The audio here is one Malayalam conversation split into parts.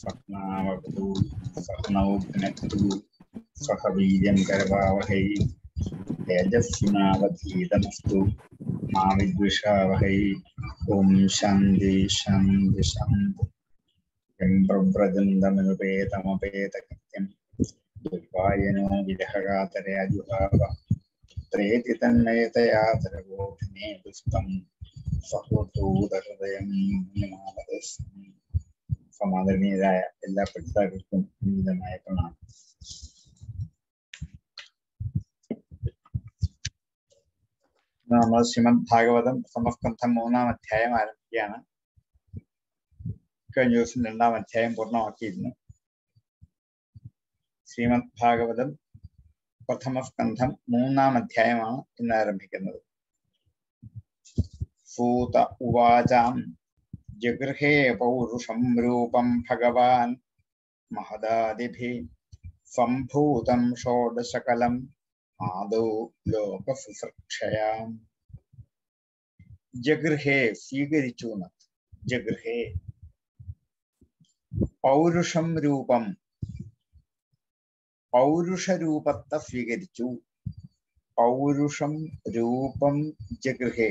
സഹനാവതു സഹനൗ ഭുനക്തു സഹ വീര്യം കരവാവഹൈ തേജസ്വിനാവധീതമസ്തു മാ വിദ്വിഷാവഹൈ ഓം ശാന്തി ശാന്തി ശാന്തി യം പ്രവ്രജന്തമനുപേതമപേതകൃത്യം ദുർവായനോ വിരഹകാതരയാജുഹാവ ത്രേതി തന്മയതയാ തരവോധിനേ ദുഷ്ടം സഹോദൂതഹൃദയം സമാദരണീയരായ എല്ലാ പഠിതാക്കൾക്കും ഉന്നതമായ പ്രണാമം ഇന്ന് നമ്മൾ ശ്രീമദ് ഭാഗവതം സമസ്കന്ധം മൂന്നാം അധ്യായം ആരംഭിക്കുകയാണ് കഴിഞ്ഞ ദിവസം രണ്ടാം അധ്യായം പൂർണ്ണമാക്കിയിരുന്നു ശ്രീമദ് ഭാഗവതം പ്രഥമസ്കന്ധം മൂന്നാം അധ്യായമാണ് ഇന്ന് ആരംഭിക്കുന്നത് സൂത ഉവാചാം ജഗൃഹേ പൗരുഷം രൂപം ഭഗവാൻ മഹദാദിഭി സംഭൂതം ഷോഡശകലം ആദൗ ലോകസുസൃക്ഷയാം ജഗൃഹേ സ്വീകരിച്ചു ജഗൃഹേ പൗരുഷം രൂപം പൗരുഷരൂപത്തെ സ്വീകരിച്ചു പൗരുഷം രൂപം ജഗൃഹേ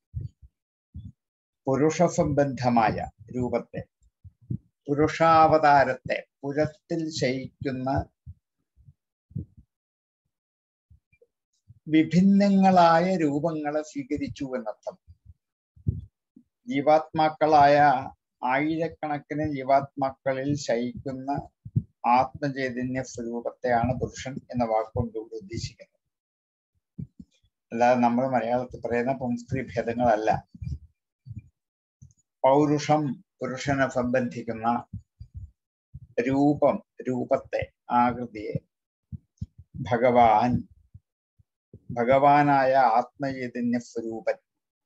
പുരുഷസംബന്ധമായ രൂപത്തെ പുരുഷാവതാരത്തെ പുരത്തിൽ ശയിക്കുന്ന വിഭിന്നങ്ങളായ രൂപങ്ങളെ സ്വീകരിച്ചു എന്നർത്ഥം ജീവാത്മാക്കളായ ആയിരക്കണക്കിന് ജീവാത്മാക്കളിൽ ശയിക്കുന്ന ആത്മചൈതന്യ സ്വരൂപത്തെയാണ് പുരുഷൻ എന്ന വാക്കുകൊണ്ടുകൂടി ഉദ്ദേശിക്കുന്നത് അല്ലാതെ നമ്മൾ മലയാളത്തിൽ പറയുന്ന പുംസ്ത്രീ ഭേദങ്ങളല്ല പൗരുഷം പുരുഷനെ സംബന്ധിക്കുന്ന രൂപം രൂപത്തെ ആകൃതിയെ ഭഗവാൻ ഭഗവാനായ ആത്മചൈതന്യ സ്വരൂപൻ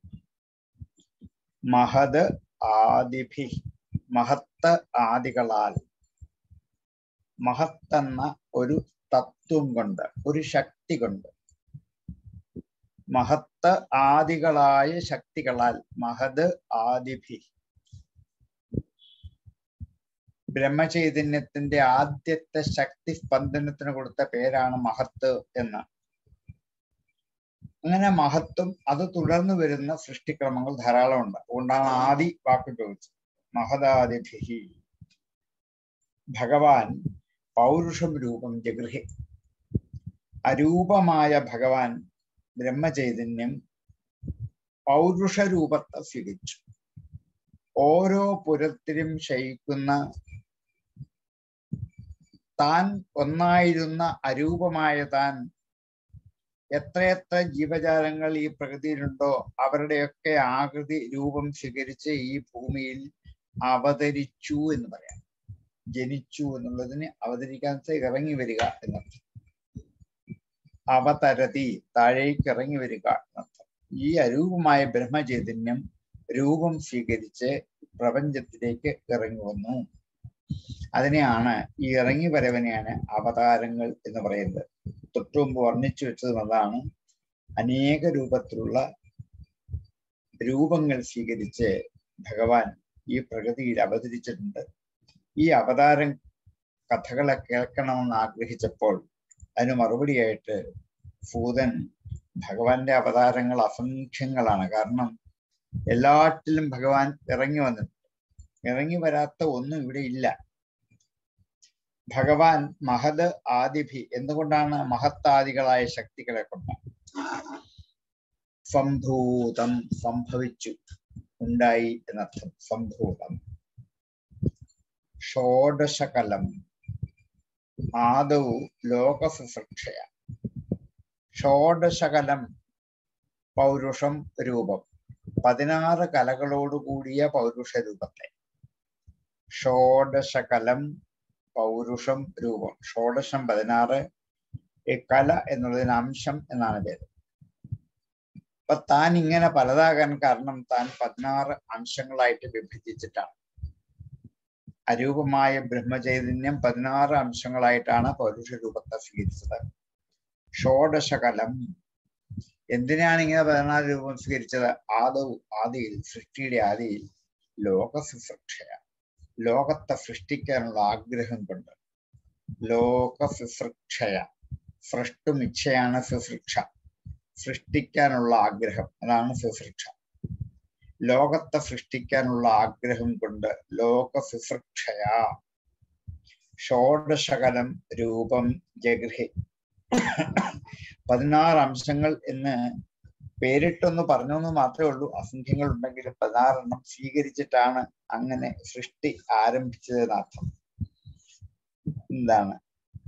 മഹത് ആദിഭി മഹത്ത് ആദികളാൽ മഹത്തെന്ന ഒരു തത്വം കൊണ്ട് ഒരു ശക്തി കൊണ്ട് മഹത്ത് ആദികളായ ശക്തികളാൽ മഹത് ആദിഭി ബ്രഹ്മചൈതന്യത്തിന്റെ ആദ്യത്തെ ശക്തി സ്പന്ദനത്തിന് കൊടുത്ത പേരാണ് മഹത്ത് എന്ന് അങ്ങനെ മഹത്വം അത് തുടർന്ന് വരുന്ന സൃഷ്ടിക്രമങ്ങൾ ധാരാളമുണ്ട് അതുകൊണ്ടാണ് ആദി വാക്ക് ചോദിച്ചത് മഹദാദിഭി ഭഗവാൻ പൗരുഷം രൂപം ജഗൃഹി അരൂപമായ ഭഗവാൻ ബ്രഹ്മചൈതന്യം പൗരുഷ രൂപത്തെ സ്വീകരിച്ചു ഓരോ പുരത്തിലും ശയിക്കുന്ന താൻ ഒന്നായിരുന്ന അരൂപമായ താൻ എത്രയെത്ര ജീവജാലങ്ങൾ ഈ പ്രകൃതിയിലുണ്ടോ അവരുടെയൊക്കെ ആകൃതി രൂപം സ്വീകരിച്ച് ഈ ഭൂമിയിൽ അവതരിച്ചു എന്ന് പറയാം ജനിച്ചു എന്നുള്ളതിന് അവതരിക്കാൻ ഇറങ്ങി വരിക എന്നർത്ഥം അവതരതി താഴേക്ക് ഇറങ്ങി വരിക എന്നർത്ഥം ഈ അരൂപമായ ബ്രഹ്മചൈതന്യം രൂപം സ്വീകരിച്ച് പ്രപഞ്ചത്തിലേക്ക് ഇറങ്ങി വന്നു അതിനെയാണ് ഈ ഇറങ്ങി വരവനെയാണ് അവതാരങ്ങൾ എന്ന് പറയുന്നത് തൊട്ടുമുമ്പ് വർണ്ണിച്ചു വെച്ചതും അതാണ് അനേക രൂപത്തിലുള്ള രൂപങ്ങൾ സ്വീകരിച്ച് ഭഗവാൻ ഈ പ്രകൃതിയിൽ അവതരിച്ചിട്ടുണ്ട് ഈ അവതാരം കഥകളെ കേൾക്കണമെന്ന് ആഗ്രഹിച്ചപ്പോൾ അതിന് മറുപടിയായിട്ട് ഭൂതൻ ഭഗവാന്റെ അവതാരങ്ങൾ അസംഖ്യങ്ങളാണ് കാരണം എല്ലാറ്റിലും ഭഗവാൻ ഇറങ്ങി വന്നിട്ടുണ്ട് ഇറങ്ങി വരാത്ത ഒന്നും ഇവിടെ ഇല്ല ഭഗവാൻ മഹത് ആദിഭി എന്തുകൊണ്ടാണ് മഹത്താദികളായ ശക്തികളെ കൊണ്ട് സംഭൂതം സംഭവിച്ചു ഉണ്ടായി എന്നർത്ഥം സംഭൂതം ഷോഡശകലം ആദൗ ലോകസുസൃക്ഷയ ഷോഡശകലം പൗരുഷം രൂപം പതിനാറ് കലകളോടുകൂടിയ പൗരുഷ രൂപത്തെ ഷോഡശകലം പൗരുഷം രൂപം ഷോഡശം പതിനാറ് ഈ കല എന്നുള്ളതിന് അംശം എന്നാണ് പേര് അപ്പൊ താൻ ഇങ്ങനെ പലതാകാൻ കാരണം താൻ പതിനാറ് അംശങ്ങളായിട്ട് വിഭജിച്ചിട്ടാണ് അരൂപമായ ബ്രഹ്മചൈതന്യം പതിനാറ് അംശങ്ങളായിട്ടാണ് പൗരുഷ രൂപത്തെ സ്വീകരിച്ചത് ഷോഡശകലം എന്തിനാണ് ഇങ്ങനെ പതിനാല് രൂപം സ്വീകരിച്ചത് ആദവ് ആദിയിൽ സൃഷ്ടിയുടെ ആദിയിൽ ലോക സുസൃക്ഷയ ലോകത്തെ സൃഷ്ടിക്കാനുള്ള ആഗ്രഹം കൊണ്ട് ലോക ഫിസൃക്ഷയ സൃഷ്ടുമിച്ഛയാണ് ഫിസൃക്ഷ സൃഷ്ടിക്കാനുള്ള ആഗ്രഹം അതാണ് ഫിസൃക്ഷ ലോകത്തെ സൃഷ്ടിക്കാനുള്ള ആഗ്രഹം കൊണ്ട് ലോക ഫിസൃക്ഷയ ഷോഡശകലം രൂപം ജഗൃഹി പതിനാറ് അംശങ്ങൾ എന്ന് പേരിട്ടൊന്ന് പറഞ്ഞു എന്ന് മാത്രമേ ഉള്ളൂ അസംഖ്യങ്ങൾ ഉണ്ടെങ്കിലും പതിനാറെണ്ണം സ്വീകരിച്ചിട്ടാണ് അങ്ങനെ സൃഷ്ടി ആരംഭിച്ചതെന്നർത്ഥം എന്താണ്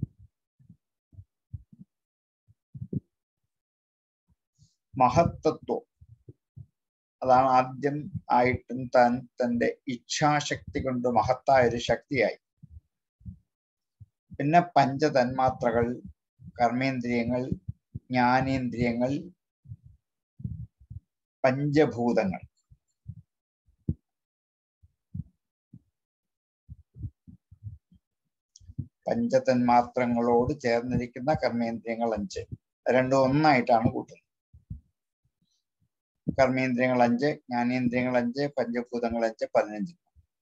മഹത്തത്വം അതാണ് ആദ്യം ആയിട്ടും താൻ തന്റെ ഇച്ഛാശക്തി കൊണ്ട് മഹത്തായ ഒരു ശക്തിയായി പിന്നെ പഞ്ചതന്മാത്രകൾ കർമ്മേന്ദ്രിയങ്ങൾ ജ്ഞാനേന്ദ്രിയങ്ങൾ പഞ്ചഭൂതങ്ങൾ പഞ്ചതന്മാത്രങ്ങളോട് ചേർന്നിരിക്കുന്ന കർമ്മേന്ദ്രിയങ്ങൾ അഞ്ച് രണ്ടും ഒന്നായിട്ടാണ് കൂട്ടുന്നത് കർമ്മേന്ദ്രിയങ്ങൾ അഞ്ച് ജ്ഞാനേന്ദ്രിയങ്ങൾ അഞ്ച് പഞ്ചഭൂതങ്ങൾ അഞ്ച് പതിനഞ്ച്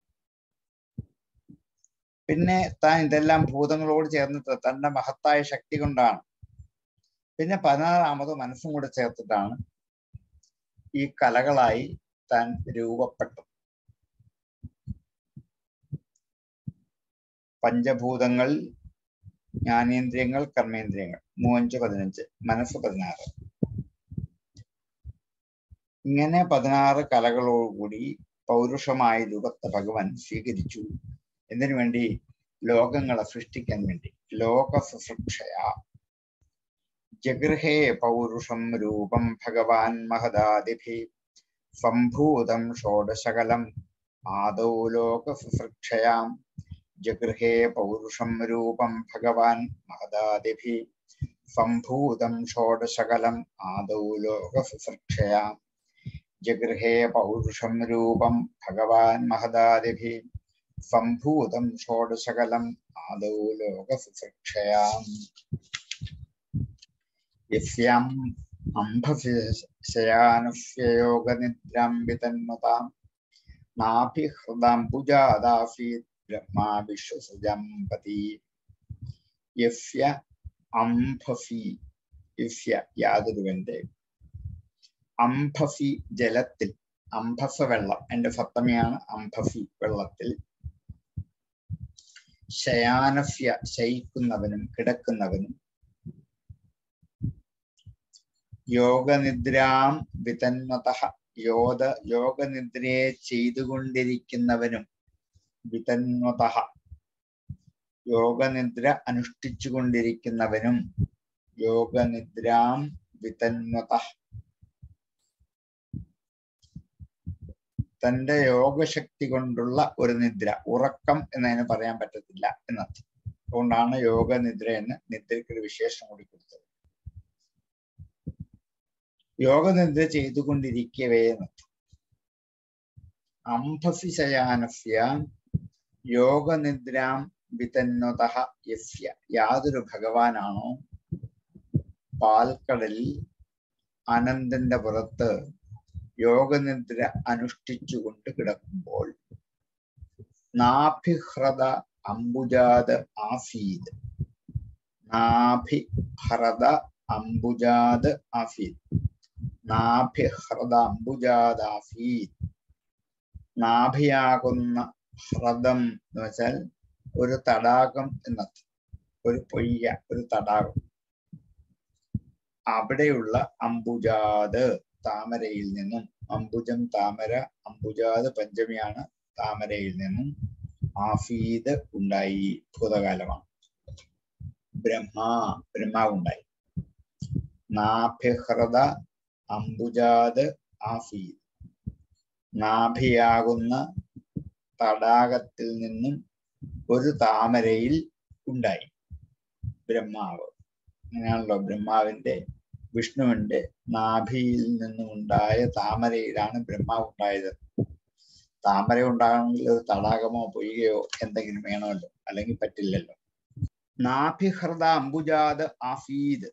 പിന്നെ താൻ ഇതെല്ലാം ഭൂതങ്ങളോട് ചേർന്നിട്ട് തന്റെ മഹത്തായ ശക്തി കൊണ്ടാണ് പിന്നെ പതിനാറാമത് മനസ്സും കൂടെ ചേർത്തിട്ടാണ് ഈ കലകളായി താൻ രൂപപ്പെട്ടു പഞ്ചഭൂതങ്ങൾ ജ്ഞാനേന്ദ്രിയങ്ങൾ കർമ്മേന്ദ്രിയങ്ങൾ മൂവഞ്ച് പതിനഞ്ച് മനസ്സ് പതിനാറ് ഇങ്ങനെ പതിനാറ് കലകളോടുകൂടി പൗരുഷമായ രൂപത്തെ ഭഗവാൻ സ്വീകരിച്ചു എന്തിനു വേണ്ടി ലോകങ്ങളെ സൃഷ്ടിക്കാൻ വേണ്ടി ലോക സുസൃക്ഷയ ജഗൃഹേ പൗരുഷം രൂപം ഭഗവാൻ മഹദാദിഭി സംഭൂതം ഷോഡശകലം ആദൗ ലോക സുസൃക്ഷയാം ജഗൃഹേ പൗരുഷം രൂപം ഭഗവാൻ മഹദാദിഭി സംഭൂതം ഷോഡശകലം ആദൗ ലോക സുസൃക്ഷയാം ജഗൃഹേ പൗരുഷം രൂപം ഭഗവാൻ മഹദാദിഭി സംഭൂതം ഷോഡശകലം ആദൗ ലോക സുസൃക്ഷയാം യസ്യാം അംഭശയാനുഷ്യയോഗനിദ്രാം വിതന്മതാം നാഭിഹൃദാംബുജാദാസീത് ബ്രഹ്മാ വിശ്വസജംപതി യസ്യ അംഭസി യസ്യ യാതൊരുവന്റെ അംഭസി ജലത്തിൽ അംഭസ വെള്ളം എന്റെ സപ്തമിയാണ് അംഭസി വെള്ളത്തിൽ ശയാനസ്യ ശയിക്കുന്നവനും കിടക്കുന്നവനും യോഗനിദ്രാം വിതന്മത യോധ യോഗനിദ്രയെ ചെയ്തുകൊണ്ടിരിക്കുന്നവനും വിതന്മത യോഗനിദ്ര അനുഷ്ഠിച്ചുകൊണ്ടിരിക്കുന്നവനും യോഗനിദ്രാം വിതന്മത തന്റെ യോഗശക്തി കൊണ്ടുള്ള ഒരു നിദ്ര ഉറക്കം എന്നതിന് പറയാൻ പറ്റത്തില്ല എന്നർത്ഥം അതുകൊണ്ടാണ് യോഗനിദ്ര എന്ന് നിദ്രയ്ക്ക് ഒരു വിശേഷം കൂടി കൊടുത്തത് യോഗനിദ്ര ചെയ്തുകൊണ്ടിരിക്കവേ എന്നർത്ഥം അംഭസി ശയാനസ്യ യോഗനിദ്രാം വിതന്നത യസ്യ യാതൊരു ഭഗവാനാണോ പാൽക്കടലിൽ അനന്തന്റെ പുറത്ത് യോഗനിദ്ര അനുഷ്ഠിച്ചുകൊണ്ട് കിടക്കുമ്പോൾ നാഭിഹ്രത അംബുജാത് ആസീത് നാഭിഹ്രത അംബുജാത് ആസീത് നാഭിഹ്രത അംബുജാത് ആസീത് നാഭിയാകുന്ന ഹ്രദം എന്ന് വെച്ചാൽ ഒരു തടാകം എന്നർത്ഥം ഒരു പൊയ്യ ഒരു തടാകം അവിടെയുള്ള അംബുജാത് താമരയിൽ നിന്നും അംബുജം താമര അംബുജാത് പഞ്ചമിയാണ് താമരയിൽ നിന്നും ആഫീദ് ഉണ്ടായി ഭൂതകാലമാണ് ബ്രഹ്മ ബ്രഹ്മാവുണ്ടായി നാഭിഹൃത അംബുജാത് ആഫീദ് നാഭിയാകുന്ന തടാകത്തിൽ നിന്നും ഒരു താമരയിൽ ഉണ്ടായി ബ്രഹ്മാവ് അങ്ങനെയാണല്ലോ ബ്രഹ്മാവിന്റെ വിഷ്ണുവിന്റെ നാഭിയിൽ നിന്നും ഉണ്ടായ താമരയിലാണ് ബ്രഹ്മാവ് ഉണ്ടായത് താമര ഉണ്ടാകണമെങ്കിൽ ഒരു തടാകമോ പൊയ്കയോ എന്തെങ്കിലും വേണമല്ലോ അല്ലെങ്കിൽ പറ്റില്ലല്ലോ നാഭിഹൃത അംബുജാത് ആഫീദ്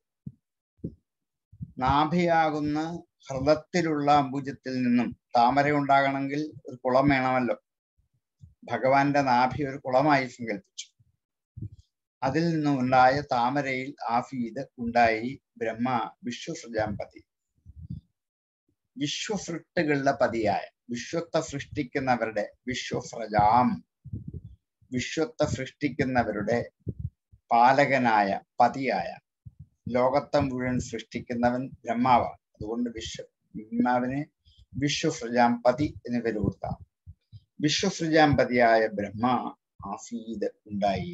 നാഭിയാകുന്ന ഹൃദത്തിലുള്ള അംബുജത്തിൽ നിന്നും താമര ഉണ്ടാകണമെങ്കിൽ ഒരു കുളം വേണമല്ലോ ഭഗവാന്റെ നാഭി ഒരു കുളമായി സങ്കല്പിച്ചു അതിൽ നിന്നും ഉണ്ടായ താമരയിൽ ആഫീത് ഉണ്ടായി ബ്രഹ്മ വിശ്വസൃജാമ്പതി വിശ്വസൃഷ്ടികളുടെ പതിയായ വിശ്വത്തെ സൃഷ്ടിക്കുന്നവരുടെ വിശ്വസൃജാം വിശ്വത്തെ സൃഷ്ടിക്കുന്നവരുടെ പാലകനായ പതിയായ ലോകത്തെ മുഴുവൻ സൃഷ്ടിക്കുന്നവൻ ബ്രഹ്മാവാണ് അതുകൊണ്ട് വിശ്വ ബ്രഹ്മാവിന് വിശ്വസൃജാമ്പതി എന്ന് പേര് കൊടുത്താം വിശ്വസൃജാമ്പതിയായ ബ്രഹ്മ ആസീത് ഉണ്ടായി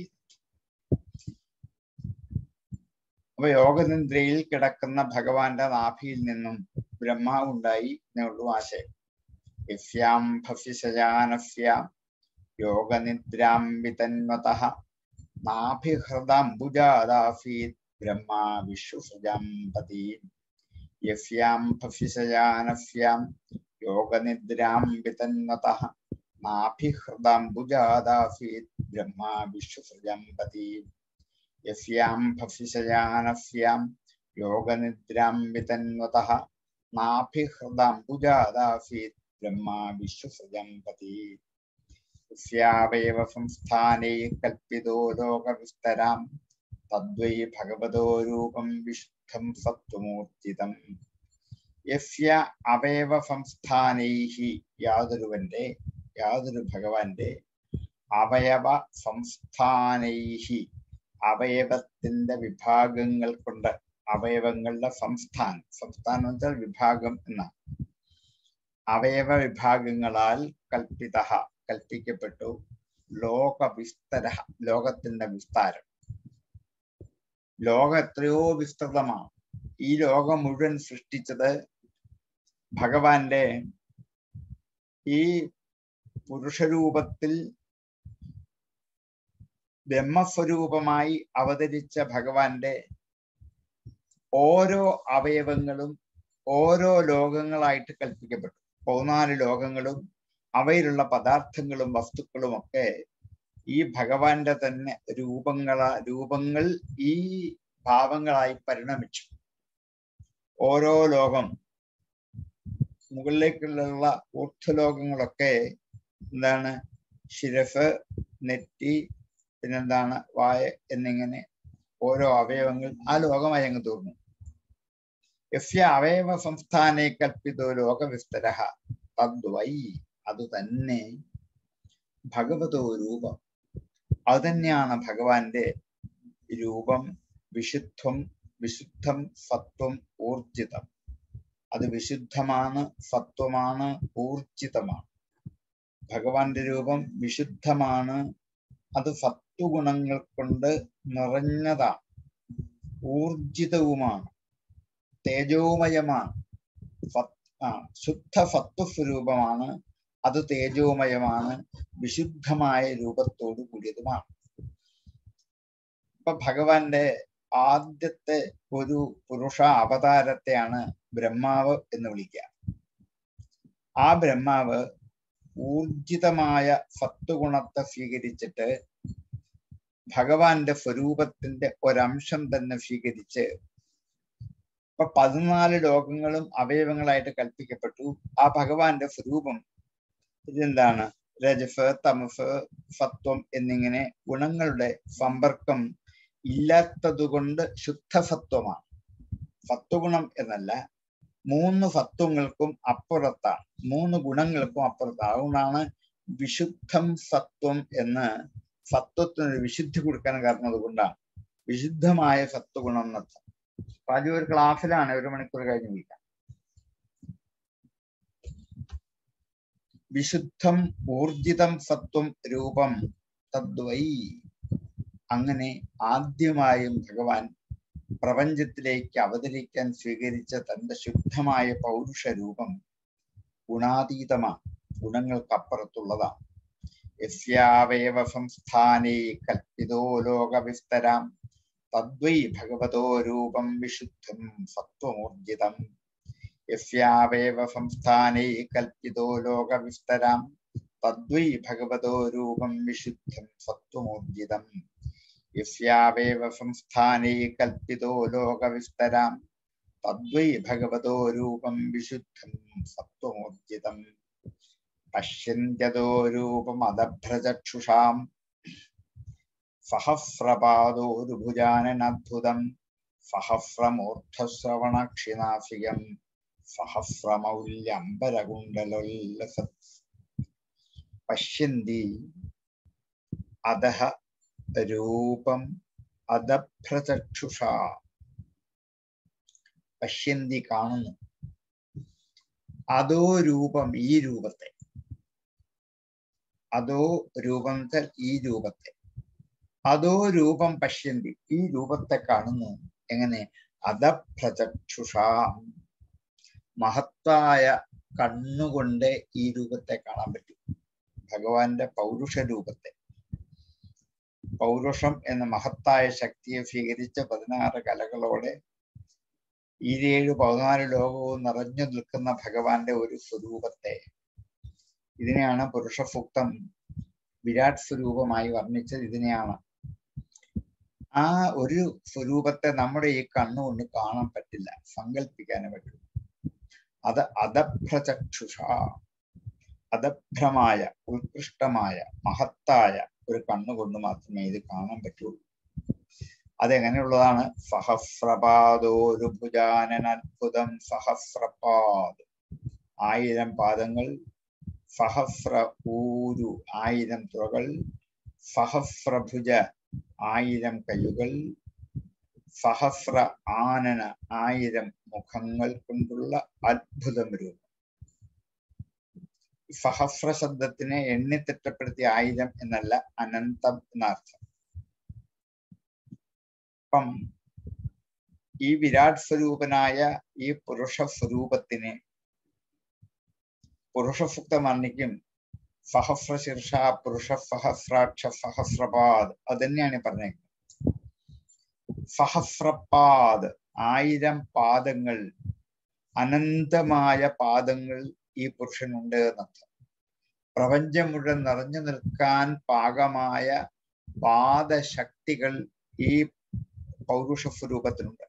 അപ്പൊ യോഗനിദ്രയിൽ കിടക്കുന്ന ഭഗവാന്റെ നാഭിയിൽ നിന്നും ബ്രഹ്മാവ് ഉണ്ടായി എന്നുള്ളൂ ആശയം യഫ്യാം ഭഫ്യശജാനഫ്യാം യോഗനിദ്രാം വിതന്വത നാഭിഹൃദംബുജാദാഫീത് ബ്രഹ്മ വിശ്വസൃജാമ്പതി യഫ്യാം ഭഫ്യശജാനഫ്യാം യോഗനിദ്രാം വിതന്വത നാഭിഹൃദംബുജാദാഫീത് ബ്രഹ്മ വിശ്വസൃജാമ്പതി യഫ്യാം ഭഫിശയാനഫ്യാം യോഗനിദ്രാം വിതന്വത നാഭിഹൃദംബുജാദാഫീത് ബ്രഹ്മ വിശ്വസൃജംപതി യസ്യാവയവ സംസ്ഥാനേ കൽപ്പിതോ ലോകവിസ്തരാം തദ്വൈ ഭഗവതോ രൂപം വിശുദ്ധം സത്വമൂർജിതം യസ്യ അവയവ സംസ്ഥാനൈഹി യാതൊരുവന്റെ യാതൊരു ഭഗവാന്റെ അവയവ സംസ്ഥാനൈഹി അവയവത്തിന്റെ വിഭാഗങ്ങൾ കൊണ്ട് അവയവങ്ങളുടെ സംസ്ഥാനം സംസ്ഥാനം എന്ന് വെച്ചാൽ വിഭാഗം എന്നാണ് അവയവ വിഭാഗങ്ങളാൽ കൽപ്പിത കൽപ്പിക്കപ്പെട്ടു ലോക വിസ്തര ലോകത്തിന്റെ വിസ്താരം ലോകം എത്രയോ വിസ്തൃതമാണ് ഈ ലോകം മുഴുവൻ സൃഷ്ടിച്ചത് ഭഗവാന്റെ ഈ പുരുഷരൂപത്തിൽ ബ്രഹ്മസ്വരൂപമായി അവതരിച്ച ഭഗവാന്റെ ഓരോ അവയവങ്ങളും ഓരോ ലോകങ്ങളായിട്ട് കൽപ്പിക്കപ്പെട്ടു പതിനാല് ലോകങ്ങളും അവയിലുള്ള പദാർത്ഥങ്ങളും വസ്തുക്കളും ഒക്കെ ഈ ഭഗവാന്റെ തന്നെ രൂപങ്ങളാ രൂപങ്ങൾ ഈ ഭാവങ്ങളായി പരിണമിച്ചു ഓരോ ലോകം മുകളിലേക്കുള്ള ഊർധ്വലോകങ്ങളൊക്കെ എന്താണ് ശിരസ് നെറ്റി പിന്നെന്താണ് വായ എന്നിങ്ങനെ ഓരോ അവയവങ്ങൾ ആ ലോകമായി അങ്ങ് തീർന്നു യസ്യ അവയവ സംസ്ഥാനെ കൽപ്പിതോ ലോകവിസ്തര തദ്വൈ അത് തന്നെ ഭഗവതോ രൂപം അത് തന്നെയാണ് ഭഗവാന്റെ രൂപം വിശുദ്ധം വിശുദ്ധം സത്വം ഊർജിതം അത് വിശുദ്ധമാണ് സത്വമാണ് ഊർജിതമാണ് ഭഗവാന്റെ രൂപം വിശുദ്ധമാണ് അത് സത്വഗുണങ്ങൾ കൊണ്ട് നിറഞ്ഞതാണ് ഊർജിതവുമാണ് തേജോമയമാണ് ആ ശുദ്ധ സത്വസ്വരൂപമാണ് അത് തേജോമയമാണ് വിശുദ്ധമായ രൂപത്തോടു കൂടിയതുമാണ് ഇപ്പൊ ഭഗവാന്റെ ആദ്യത്തെ ഒരു പുരുഷ അവതാരത്തെയാണ് ബ്രഹ്മാവ് എന്ന് വിളിക്കുക ആ ബ്രഹ്മാവ് ഊർജിതമായ സത്വഗുണത്തെ സ്വീകരിച്ചിട്ട് ഭഗവാന്റെ സ്വരൂപത്തിന്റെ ഒരംശം തന്നെ സ്വീകരിച്ച് ഇപ്പൊ പതിനാല് ലോകങ്ങളും അവയവങ്ങളായിട്ട് കൽപ്പിക്കപ്പെട്ടു ആ ഭഗവാന്റെ സ്വരൂപം ഇതെന്താണ് രജസ് തമസ് സത്വം എന്നിങ്ങനെ ഗുണങ്ങളുടെ സമ്പർക്കം ഇല്ലാത്തതുകൊണ്ട് ശുദ്ധസത്വമാണ് സത്വഗുണം എന്നല്ല മൂന്ന് സത്വങ്ങൾക്കും അപ്പുറത്താണ് മൂന്ന് ഗുണങ്ങൾക്കും അപ്പുറത്താണ് അതുകൊണ്ടാണ് വിശുദ്ധം സത്വം എന്ന് സത്വത്തിനൊരു വിശുദ്ധി കൊടുക്കാൻ കാരണം അതുകൊണ്ടാണ് വിശുദ്ധമായ സത്വഗുണം എന്നർത്ഥം പാതി ഒരു ക്ലാസ്സിലാണ് ഒരു മണിക്കൂർ കഴിഞ്ഞ് വിളിക്കാം വിശുദ്ധം ഊർജിതം സത്വം രൂപം തദ്വൈ അങ്ങനെ ആദ്യമായും ഭഗവാൻ പ്രപഞ്ചത്തിലേക്ക് അവതരിക്കാൻ സ്വീകരിച്ച തന്റെ ശുദ്ധമായ പൗരുഷ രൂപം ഗുണാതീതമാണ് ഗുണങ്ങൾക്കപ്പുറത്തുള്ളതാണ് യസ്യാവയവ സംസ്ഥാനേ കൽപ്പിതോ ലോകവിസ്തരാം തദ്വൈ ഭഗവതോ രൂപം വിശുദ്ധം സത്വമൂർജിതം യസ്യാവയവ സംസ്ഥാനേ കൽപ്പിതോ ലോകവിസ്തരാം തദ്വൈ ഭഗവതോ രൂപം വിശുദ്ധം സത്വമൂർജിതം യസ്യാവേവ സംസ്ഥാനേ കൽപ്പിതോ ലോകവിസ്തരാം തദ്വൈ ഭഗവതോ രൂപം വിശുദ്ധം സത്വമൂർജിതം പശ്യന്ത്യതോ രൂപമദഭ്രചക്ഷുഷാം ഫഹഫ്രപാദോരുഭുജാനനദ്ഭുതം ഫഹഫ്രമൂർധശ്രവണക്ഷിനാഫികം ഫഹഫ്രമൗല്യംബരകുണ്ടലോല്ലസത് പശ്യന്തി അധഃ രൂപം അദഭ്രചക്ഷുഷ പശ്യന്തി കാണുന്നു അതോ രൂപം ഈ രൂപത്തെ അതോ രൂപം വെച്ചാൽ ഈ രൂപത്തെ അതോ രൂപം പശ്യന്തി ഈ രൂപത്തെ കാണുന്നു എങ്ങനെ അധപ്രചക്ഷുഷ മഹത്തായ കണ്ണുകൊണ്ട് ഈ രൂപത്തെ കാണാൻ പറ്റും ഭഗവാന്റെ പൗരുഷ രൂപത്തെ പൗരുഷം എന്ന മഹത്തായ ശക്തിയെ സ്വീകരിച്ച പതിനാറ് കലകളോടെ ഈരേഴ് പതിനാല് ലോകവും നിറഞ്ഞു നിൽക്കുന്ന ഭഗവാന്റെ ഒരു സ്വരൂപത്തെ ഇതിനെയാണ് പുരുഷസൂക്തം വിരാട് സ്വരൂപമായി വർണ്ണിച്ചത് ഇതിനെയാണ് ആ ഒരു സ്വരൂപത്തെ നമ്മുടെ ഈ കണ്ണുകൊണ്ട് കാണാൻ പറ്റില്ല സങ്കല്പിക്കാനേ പറ്റൂ അത് അധഭ്രചക്ഷുഷ അധഭ്രമായ ഉത്കൃഷ്ടമായ മഹത്തായ ഒരു കണ്ണുകൊണ്ട് മാത്രമേ ഇത് കാണാൻ പറ്റുള്ളൂ അതെങ്ങനെയുള്ളതാണ് സഹസ്രപാദോരുഭുജാനനത്ഭുതം സഹസ്രപാദ് ആയിരം പാദങ്ങൾ സഹസ്ര ഊരു ആയിരം തുറകൾ സഹസ്രഭുജ ആയിരം കൈകൾ സഹസ്ര ആനന ആയിരം മുഖങ്ങൾ കൊണ്ടുള്ള അത്ഭുതം രൂപം സഹസ്ര ശബ്ദത്തിനെ എണ്ണിത്തിട്ടപ്പെടുത്തിയ ആയിരം എന്നല്ല അനന്തം എന്നർത്ഥം അപ്പം ഈ വിരാട് സ്വരൂപനായ ഈ പുരുഷ സ്വരൂപത്തിനെ പുരുഷസുക്തം വർണ്ണിക്കും സഹസ്ര ശീർഷ പുരുഷ സഹസ്രാക്ഷ സഹസ്രപാദ് അത് തന്നെയാണ് പറഞ്ഞത് സഹസ്രപാദ് ആയിരം പാദങ്ങൾ അനന്തമായ പാദങ്ങൾ ഈ പുരുഷനുണ്ട് എന്നർത്ഥം പ്രപഞ്ചം മുഴുവൻ നിറഞ്ഞു നിൽക്കാൻ പാകമായ പാദശക്തികൾ ഈ പൗരുഷ സ്വരൂപത്തിനുണ്ട്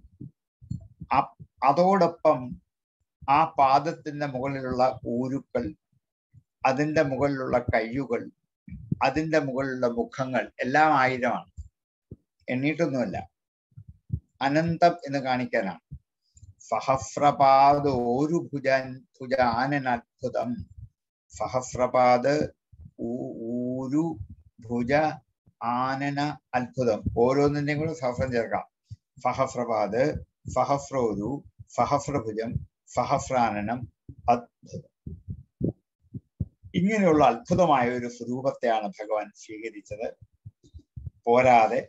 അതോടൊപ്പം ആ പാദത്തിന്റെ മുകളിലുള്ള ഊരുക്കൾ അതിന്റെ മുകളിലുള്ള കയ്യുകൾ അതിന്റെ മുകളിലുള്ള മുഖങ്ങൾ എല്ലാം ആയിരമാണ് എണ്ണീട്ടൊന്നുമല്ല അനന്തം എന്ന് കാണിക്കാനാണ് സഹസ്രപാദ് ഒരു ഭുജൻ ഭുജാനനത്ഭുതം സഹസ്രപാദ് ഊരു ഭുജ ആനന അത്ഭുതം ഓരോന്നിന്റെയും കൂടെ സഹസ്രം ചേർക്കാം സഹസ്രപാദ് സഹസ്രോരു സഹസ്രഭുജം സഹസ്രാനനം അത്ഭുതം ഇങ്ങനെയുള്ള അത്ഭുതമായ ഒരു സ്വരൂപത്തെയാണ് ഭഗവാൻ സ്വീകരിച്ചത് പോരാതെ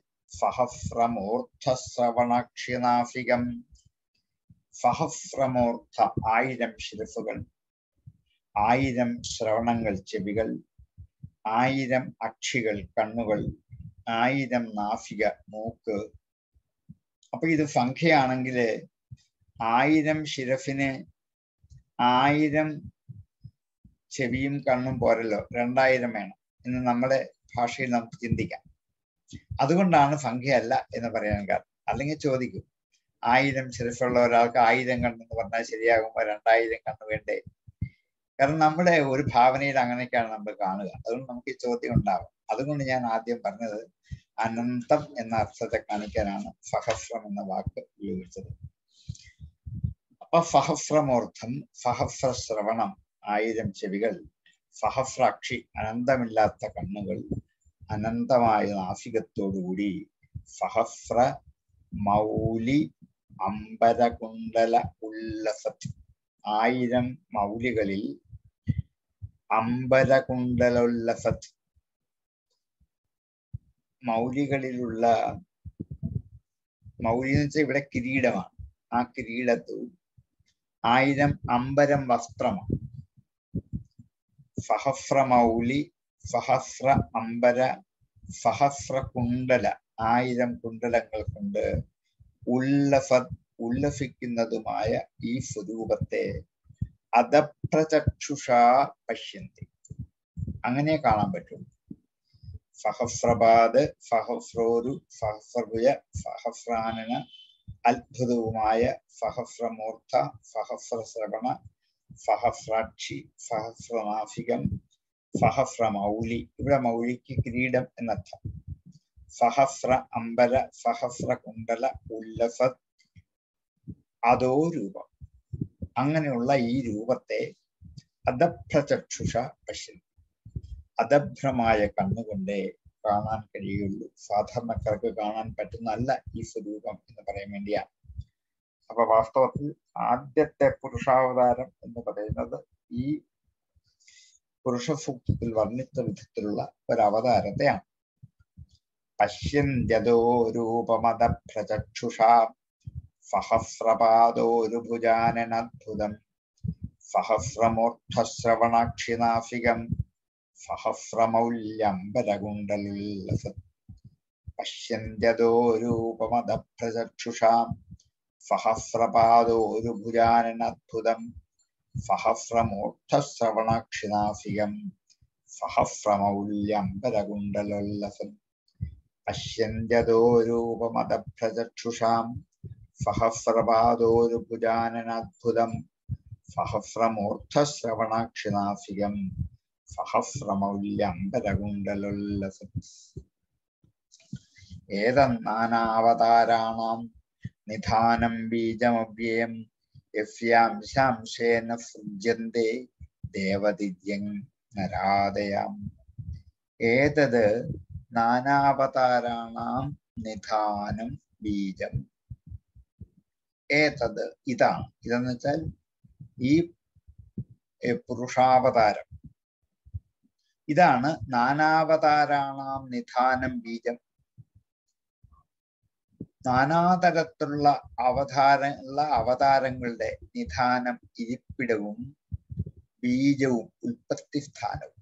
സഹസ്രമൂർധശ്രവണക്ഷിനാസികം സഹസ്രമൂർധ ആയിരം ശിരസുകൾ ആയിരം ശ്രവണങ്ങൾ ചെവികൾ ആയിരം അക്ഷികൾ കണ്ണുകൾ ആയിരം നാസിക മൂക്ക് അപ്പൊ ഇത് സംഖ്യയാണെങ്കിൽ ആയിരം ശിരസിന് ആയിരം ചെവിയും കണ്ണും പോരല്ലോ രണ്ടായിരം വേണം എന്ന് നമ്മുടെ ഭാഷയിൽ നമുക്ക് ചിന്തിക്കാം അതുകൊണ്ടാണ് സംഖ്യയല്ല എന്ന് പറയാൻ കാരണം അല്ലെങ്കിൽ ചോദിക്കും ആയിരം ശിരസുള്ള ഒരാൾക്ക് ആയിരം കണ്ണെന്ന് പറഞ്ഞാൽ ശരിയാകുമ്പോൾ രണ്ടായിരം കണ്ണ് വേണ്ടേ കാരണം നമ്മുടെ ഒരു ഭാവനയിൽ അങ്ങനെയൊക്കെയാണ് നമ്മൾ കാണുക അതുകൊണ്ട് നമുക്ക് ഈ ചോദ്യം ഉണ്ടാവും അതുകൊണ്ട് ഞാൻ ആദ്യം പറഞ്ഞത് അനന്തം എന്ന അർത്ഥത്തെ കാണിക്കാനാണ് സഹസ്രം എന്ന വാക്ക് ഉപയോഗിച്ചത് അപ്പൊ സഹസ്രമൂർദ്ധം സഹസ്രശ്രവണം ആയിരം ചെവികൾ സഹസ്രാക്ഷി അനന്തമില്ലാത്ത കണ്ണുകൾ അനന്തമായ നാസികത്തോടുകൂടി സഹസ്ര മൗലി അമ്പരകുണ്ടല ഉല്ലസത് ആയിരം മൗലികളിൽ അമ്പരകുണ്ടലോല്ലസത് മൗലികളിലുള്ള മൗലി എന്ന് വെച്ചാൽ ഇവിടെ കിരീടമാണ് ആ കിരീടത്തു ആയിരം അമ്പരം വസ്ത്രമാണ് സഹസ്രമൗലി സഹസ്ര അമ്പര സഹസ്ര കുണ്ടല ആയിരം കുണ്ടലങ്ങൾ കൊണ്ട് ഉല്ലസ ഉല്ലസിക്കുന്നതുമായ ഈ സ്വരൂപത്തെ അധപ്രചക്ഷുഷ പശ്യന്തി അങ്ങനെ കാണാൻ പറ്റും സഹസ്രപാദ് സഹസ്രോരു സഹസ്രഭുജ സഹസ്രാനന അത്ഭുതവുമായ സഹസ്രമൂർത്ത സഹസ്രശ്രവണ ഫഹഫ്രാക്ഷി ഫഹഫ്രനാഫികം ഫഹഫ്രമൗലി ഇവിടെ മൗലിക്ക് കിരീടം എന്നർത്ഥം ഫഹഫ്ര അമ്പര ഫഹഫ്ര കുണ്ടല ഉല്ലഫത് അതോ രൂപം അങ്ങനെയുള്ള ഈ രൂപത്തെ അദഭ്രചക്ഷുഷ പശ്യൻ അദഭ്രമായ കണ്ണുകൊണ്ടേ കാണാൻ കഴിയുള്ളൂ സാധാരണക്കാർക്ക് കാണാൻ പറ്റുന്നല്ല ഈ സ്വരൂപം എന്ന് പറയാൻ വേണ്ടിയാണ് അപ്പൊ വാസ്തവത്തിൽ ആദ്യത്തെ പുരുഷാവതാരം എന്ന് പറയുന്നത് ഈ പുരുഷസൂക്തത്തിൽ വർണ്ണിച്ച വിധത്തിലുള്ള ഒരു അവതാരത്തെയാണ് പശ്യന്ത്യതോ രൂപമത പ്രചക്ഷുഷാ ഫഹസ്രപാദോരുഭുജാനനദ്ഭുതം ഫഹസ്രമൂർധശ്രവണാക്ഷിനാഫികം ഫഹസ്രമൗല്യംബരകുണ്ടലുല്ലസ പശ്യന്ത്യതോ രൂപമത പ്രചക്ഷുഷാം ഫഹസ്രപാദോരുഭുജാനനദ്ഭുതം ഫഹസ്രമൂർധശ്രവണാക്ഷിനാഫികം ഫഹസ്രമൗല്യംബരകുണ്ടലോല്ലസം പശ്യന്ത്യതോ രൂപമതഭ്രചക്ഷുഷാം ഫഹസ്രപാദോരുഭുജാനനദ്ഭുതം ഫഹസ്രമൂർധശ്രവണാക്ഷിനാഫികം ഫഹസ്രമൗല്യംബരകുണ്ടലോല്ലസം ഏതന്നാനാവതാരാണാം നിധാനം ബീജമവ്യയം യസ്യാംശാംശേന സൃജ്യന്തെ ദേവദിദ്യങ് നരാദയാം ഏതത് നാനാവതാരാണാം നിധാനം ബീജം ഏതത് ഇതാണ് ഇതെന്ന് വെച്ചാൽ ഈ ഏ, പുരുഷാവതാരം ഇതാണ് നാനാവതാരാണാം നിധാനം ബീജം നാനാതരത്തിലുള്ള അവതാര ഉള്ള അവതാരങ്ങളുടെ നിധാനം ഇരിപ്പിടവും ബീജവും ഉൽപ്പത്തി സ്ഥാനവും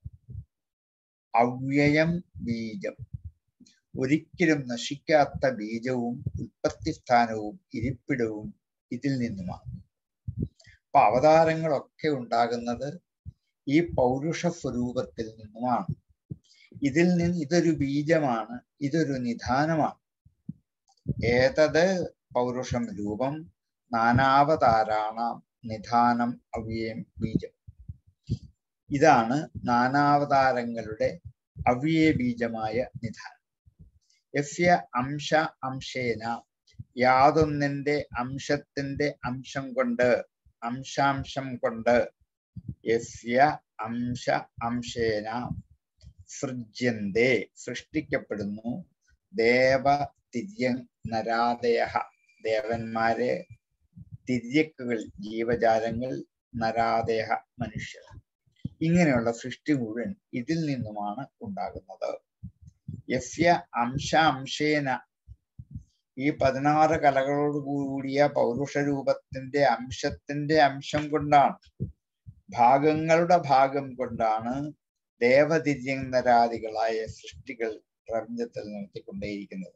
അവ്യയം ബീജം ഒരിക്കലും നശിക്കാത്ത ബീജവും ഉൽപ്പത്തി സ്ഥാനവും ഇരിപ്പിടവും ഇതിൽ നിന്നുമാണ് അപ്പൊ അവതാരങ്ങളൊക്കെ ഉണ്ടാകുന്നത് ഈ പൗരുഷ സ്വരൂപത്തിൽ നിന്നുമാണ് ഇതിൽ നിന്ന് ഇതൊരു ബീജമാണ് ഇതൊരു നിധാനമാണ് ഏതത് പൗരുഷം രൂപം നാനാവതാരാണാം നിധാനം അവ്യയം ബീജം ഇതാണ് നാനാവതാരങ്ങളുടെ അവ്യയ ബീജമായ നിധാനം യസ്യ അംശ അംശേന യാതൊന്നിന്റെ അംശത്തിന്റെ അംശം കൊണ്ട് അംശാംശം കൊണ്ട് യസ്യ അംശ അംശേന സൃജ്യന്തേ സൃഷ്ടിക്കപ്പെടുന്നു ദേവ തിര്യ നരാദയ ദേവന്മാരെ തിര്യക്കുകൾ ജീവജാലങ്ങൾ നരാദേഹ മനുഷ്യർ ഇങ്ങനെയുള്ള സൃഷ്ടി മുഴുവൻ ഇതിൽ നിന്നുമാണ് ഉണ്ടാകുന്നത് യസ്യ അംശ അംശേന ഈ പതിനാറ് കലകളോട് കൂടിയ പൗരുഷ രൂപത്തിന്റെ അംശത്തിന്റെ അംശം കൊണ്ടാണ് ഭാഗങ്ങളുടെ ഭാഗം കൊണ്ടാണ് ദേവതിര്യന്തരാദികളായ സൃഷ്ടികൾ പ്രപഞ്ചത്തിൽ നടത്തിക്കൊണ്ടേയിരിക്കുന്നത്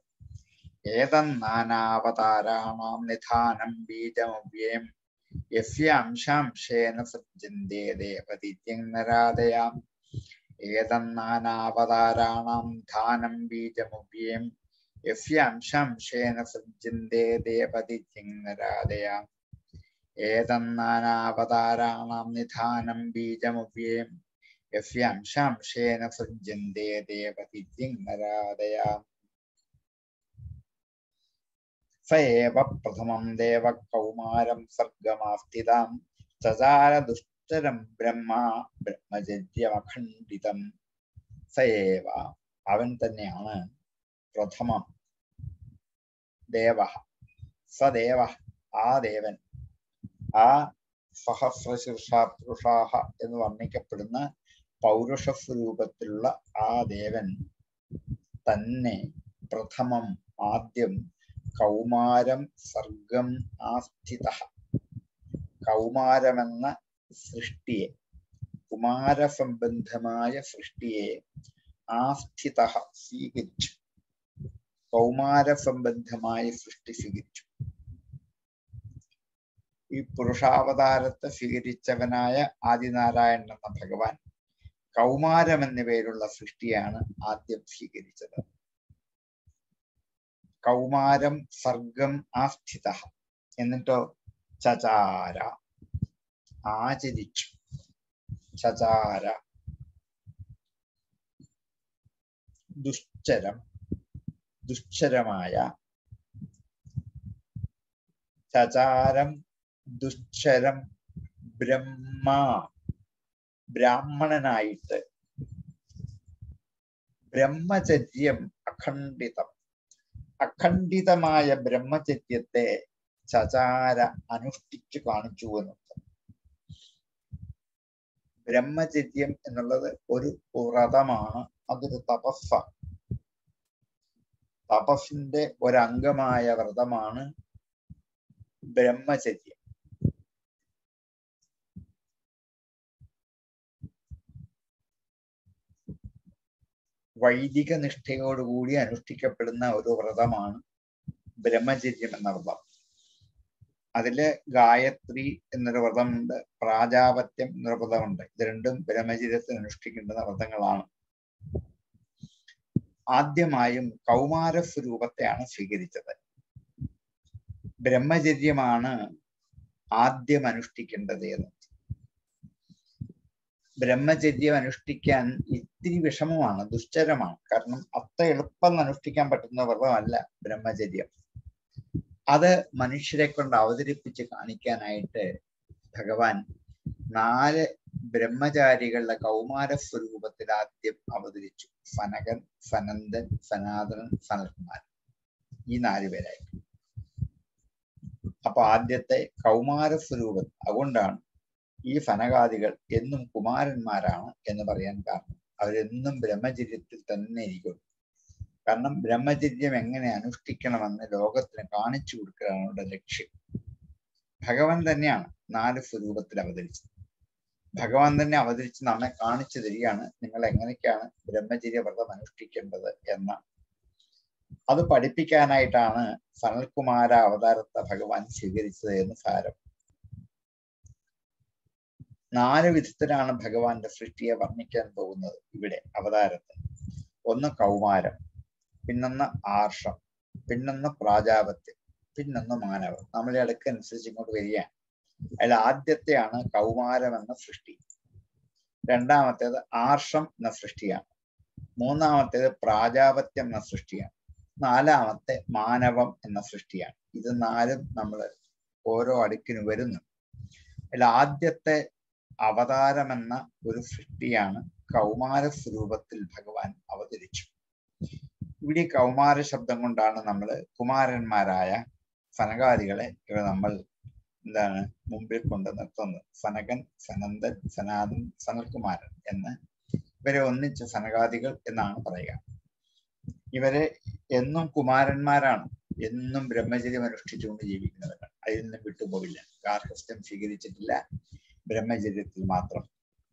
ഏതന്നാനാവതാരാണാം നിധാനം ബീജമവ്യയം യസ്യ അംശാംശേന സൃജ്യന്തേ ദേവതിര്യന്നരാദയാം ഏതന്നാനാവതാരാണാം ധാനം ബീജമവ്യയം യസ്യ അംശാംശേന സൃജ്യന്തേ ദേവതിര്യന്നരാദയാം ഏതന്നാനാവതാരാണാം നിധാനം ബീജമവ്യയം യസ്യ അംശാംശേന സൃജ്യന്തേ ദേവതിര്യന്നരാദയാം സ ഏവ പ്രഥമം ദേവ കൗമാരം സർഗമാസ്ഥിതാം ചചാര ദുഷ്ടരം ബ്രഹ്മ ബ്രഹ്മചര്യമഖണ്ഡിതം സ ഏവ അവൻ തന്നെയാണ് പ്രഥമം ദേവ സദേവ ആ ദേവൻ ആ സഹസ്രശീർഷ പുരുഷാഹ എന്ന് വർണ്ണിക്കപ്പെടുന്ന പൗരുഷ സ്വരൂപത്തിലുള്ള ആ ദേവൻ തന്നെ പ്രഥമം ആദ്യം കൗമാരം സർഗം ആസ്ഥിത കൗമാരമെന്ന സൃഷ്ടിയെ കുമാരസംബന്ധമായ സൃഷ്ടിയെ ആസ്ഥിത സ്വീകരിച്ചു കൗമാരസംബന്ധമായ സൃഷ്ടി സ്വീകരിച്ചു ഈ പുരുഷാവതാരത്തെ സ്വീകരിച്ചവനായ ആദിനാരായണൻ എന്ന ഭഗവാൻ കൗമാരം എന്ന പേരുള്ള സൃഷ്ടിയാണ് ആദ്യം സ്വീകരിച്ചത് കൗമാരം സർഗം ആസ്ഥിത എന്നിട്ടോ ചചാര ആചരിച്ചു ചചാര ദുശ്ചരം ദുശ്ചരമായ ചചാരം ദുശ്ചരം ബ്രഹ്മ ബ്രാഹ്മണനായിട്ട് ബ്രഹ്മചര്യം അഖണ്ഡിതം അഖണ്ഡിതമായ ബ്രഹ്മചര്യത്തെ ചചാര അനുഷ്ഠിച്ചു കാണിച്ചു എന്നുള്ളത് ബ്രഹ്മചര്യം എന്നുള്ളത് ഒരു വ്രതമാണ് അതൊരു തപസ്സാണ് തപസ്സിന്റെ ഒരംഗമായ വ്രതമാണ് ബ്രഹ്മചര്യം വൈദിക നിഷ്ഠയോടുകൂടി അനുഷ്ഠിക്കപ്പെടുന്ന ഒരു വ്രതമാണ് ബ്രഹ്മചര്യം എന്ന വ്രതം അതില് ഗായത്രി എന്നൊരു വ്രതമുണ്ട് പ്രാജാപത്യം എന്നൊരു വ്രതമുണ്ട് ഇത് രണ്ടും ബ്രഹ്മചര്യത്തിൽ അനുഷ്ഠിക്കേണ്ടുന്ന വ്രതങ്ങളാണ് ആദ്യമായും കൗമാര സ്വരൂപത്തെയാണ് സ്വീകരിച്ചത് ബ്രഹ്മചര്യമാണ് ആദ്യം അനുഷ്ഠിക്കേണ്ടത് എന്ന് ബ്രഹ്മചര്യം അനുഷ്ഠിക്കാൻ ഇത്തിരി വിഷമമാണ് ദുശ്ചരമാണ് കാരണം അത്ര എളുപ്പം അനുഷ്ഠിക്കാൻ പറ്റുന്ന വ്രതമല്ല ബ്രഹ്മചര്യം അത് മനുഷ്യരെ കൊണ്ട് അവതരിപ്പിച്ച് കാണിക്കാനായിട്ട് ഭഗവാൻ നാല് ബ്രഹ്മചാരികളുടെ കൗമാര സ്വരൂപത്തിൽ ആദ്യം അവതരിച്ചു സനകൻ സനന്ദൻ സനാതനൻ സനൽകുമാരൻ ഈ നാല് പേരായിട്ട് അപ്പൊ ആദ്യത്തെ കൗമാര സ്വരൂപം അതുകൊണ്ടാണ് ഈ സനകാദികൾ എന്നും കുമാരന്മാരാണ് എന്ന് പറയാൻ കാരണം അവരെന്നും ബ്രഹ്മചര്യത്തിൽ തന്നെ ഇരിക്കും കാരണം ബ്രഹ്മചര്യം എങ്ങനെ അനുഷ്ഠിക്കണമെന്ന് ലോകത്തിന് കാണിച്ചു കൊടുക്കുകയാണ് അവരുടെ ലക്ഷ്യം ഭഗവാൻ തന്നെയാണ് നാല് സ്വരൂപത്തിൽ അവതരിച്ചത് ഭഗവാൻ തന്നെ അവതരിച്ച് നമ്മെ കാണിച്ചു തരികയാണ് നിങ്ങൾ എങ്ങനെയൊക്കെയാണ് ബ്രഹ്മചര്യ വ്രതം അനുഷ്ഠിക്കേണ്ടത് എന്ന അത് പഠിപ്പിക്കാനായിട്ടാണ് സനൽകുമാര അവതാരത്തെ ഭഗവാൻ സ്വീകരിച്ചത് എന്ന് സാരം നാല് വിധത്തിലാണ് ഭഗവാന്റെ സൃഷ്ടിയെ വർണ്ണിക്കാൻ പോകുന്നത് ഇവിടെ അവതാരത്തെ ഒന്ന് കൗമാരം പിന്നൊന്ന് ആർഷം പിന്നൊന്ന് പ്രാജാപത്യം പിന്നൊന്ന് മാനവം നമ്മളെ അടുക്കനുസരിച്ച് ഇങ്ങോട്ട് വരികയാണ് അതിൽ ആദ്യത്തെയാണ് കൗമാരം എന്ന സൃഷ്ടി രണ്ടാമത്തേത് ആർഷം എന്ന സൃഷ്ടിയാണ് മൂന്നാമത്തേത് പ്രാജാപത്യം എന്ന സൃഷ്ടിയാണ് നാലാമത്തെ മാനവം എന്ന സൃഷ്ടിയാണ് ഇത് നാലും നമ്മൾ ഓരോ അടുക്കിന് വരുന്നു അതിൽ ആദ്യത്തെ അവതാരം എന്ന ഒരു സൃഷ്ടിയാണ് കൗമാര സ്വരൂപത്തിൽ ഭഗവാൻ അവതരിച്ചു ഇവിടെ കൗമാര ശബ്ദം കൊണ്ടാണ് നമ്മൾ കുമാരന്മാരായ സനകാദികളെ ഇവ നമ്മൾ എന്താണ് മുമ്പിൽ കൊണ്ട് നിർത്തുന്നത് സനകൻ സനന്ദൻ സനാതൻ സനൽകുമാരൻ എന്ന് ഇവരെ ഒന്നിച്ച സനകാദികൾ എന്നാണ് പറയുക ഇവരെ എന്നും കുമാരന്മാരാണ് എന്നും ബ്രഹ്മചര്യം അനുഷ്ഠിച്ചുകൊണ്ട് ജീവിക്കുന്നവരാണ് അതിൽ നിന്നും വിട്ടുപോകില്ല ഗാർഹസ്ഥ്യം സ്വീകരിച്ചിട്ടില്ല ബ്രഹ്മചര്യത്തിൽ മാത്രം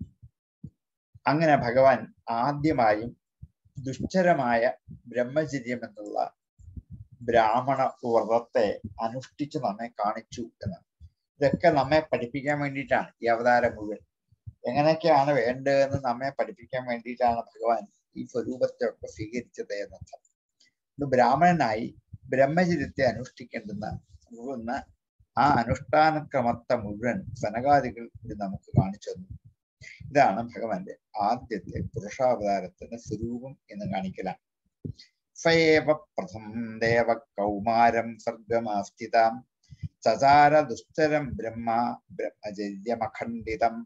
അങ്ങനെ ഭഗവാൻ ആദ്യമായും ദുഷ്ചരമായ ബ്രഹ്മചര്യം എന്നുള്ള ബ്രാഹ്മണ വ്രതത്തെ അനുഷ്ഠിച്ച് നമ്മെ കാണിച്ചു എന്നാണ് ഇതൊക്കെ നമ്മെ പഠിപ്പിക്കാൻ വേണ്ടിയിട്ടാണ് ഈ അവതാരം മുഴുവൻ എങ്ങനെയൊക്കെയാണ് വേണ്ടതെന്ന് നമ്മെ പഠിപ്പിക്കാൻ വേണ്ടിയിട്ടാണ് ഭഗവാൻ ഈ സ്വരൂപത്തെ ഒക്കെ സ്വീകരിച്ചത് എന്നർത്ഥം ഇത് ബ്രാഹ്മണനായി ബ്രഹ്മചര്യത്തെ അനുഷ്ഠിക്കേണ്ടുന്ന മുഴുവൻ ആ അനുഷ്ഠാനക്രമത്തെ മുഴുവൻ സനകാദികൾ ഇത് നമുക്ക് കാണിച്ചു തന്നു ഇതാണ് ഭഗവാന്റെ ആദ്യത്തെ പുരുഷാവതാരത്തിന്റെ സ്വരൂപം എന്ന് കാണിക്കലാണ് സയേവ പ്രഥം ദേവ കൗമാരം സർഗമാസ്ഥിതാം ചചാര ദുശ്ചരം ബ്രഹ്മ ബ്രഹ്മചര്യമഖണ്ഡിതം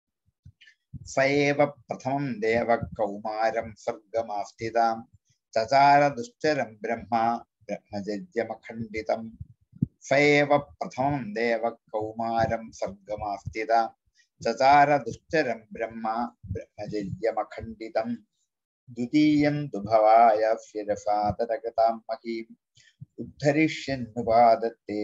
സയേവ പ്രഥമം ദേവ കൗമാരം സർഗമാസ്ഥിതാം ചചാര ദുശ്ചരം ബ്രഹ്മ ബ്രഹ്മചര്യമഖണ്ഡിതം സയേവ പ്രഥമം ദേവ കൗമാരം സർഗമാസ്ഥിതാം ചചാര ദുശ്ചരം ബ്രഹ്മ ബ്രഹ്മചര്യമഖണ്ഡിതം ദ്വിതീയം ദുഭവായ ശിരസാദരഗതാം മഹീം ഉദ്ധരിഷ്യന്നുപാദത്തെ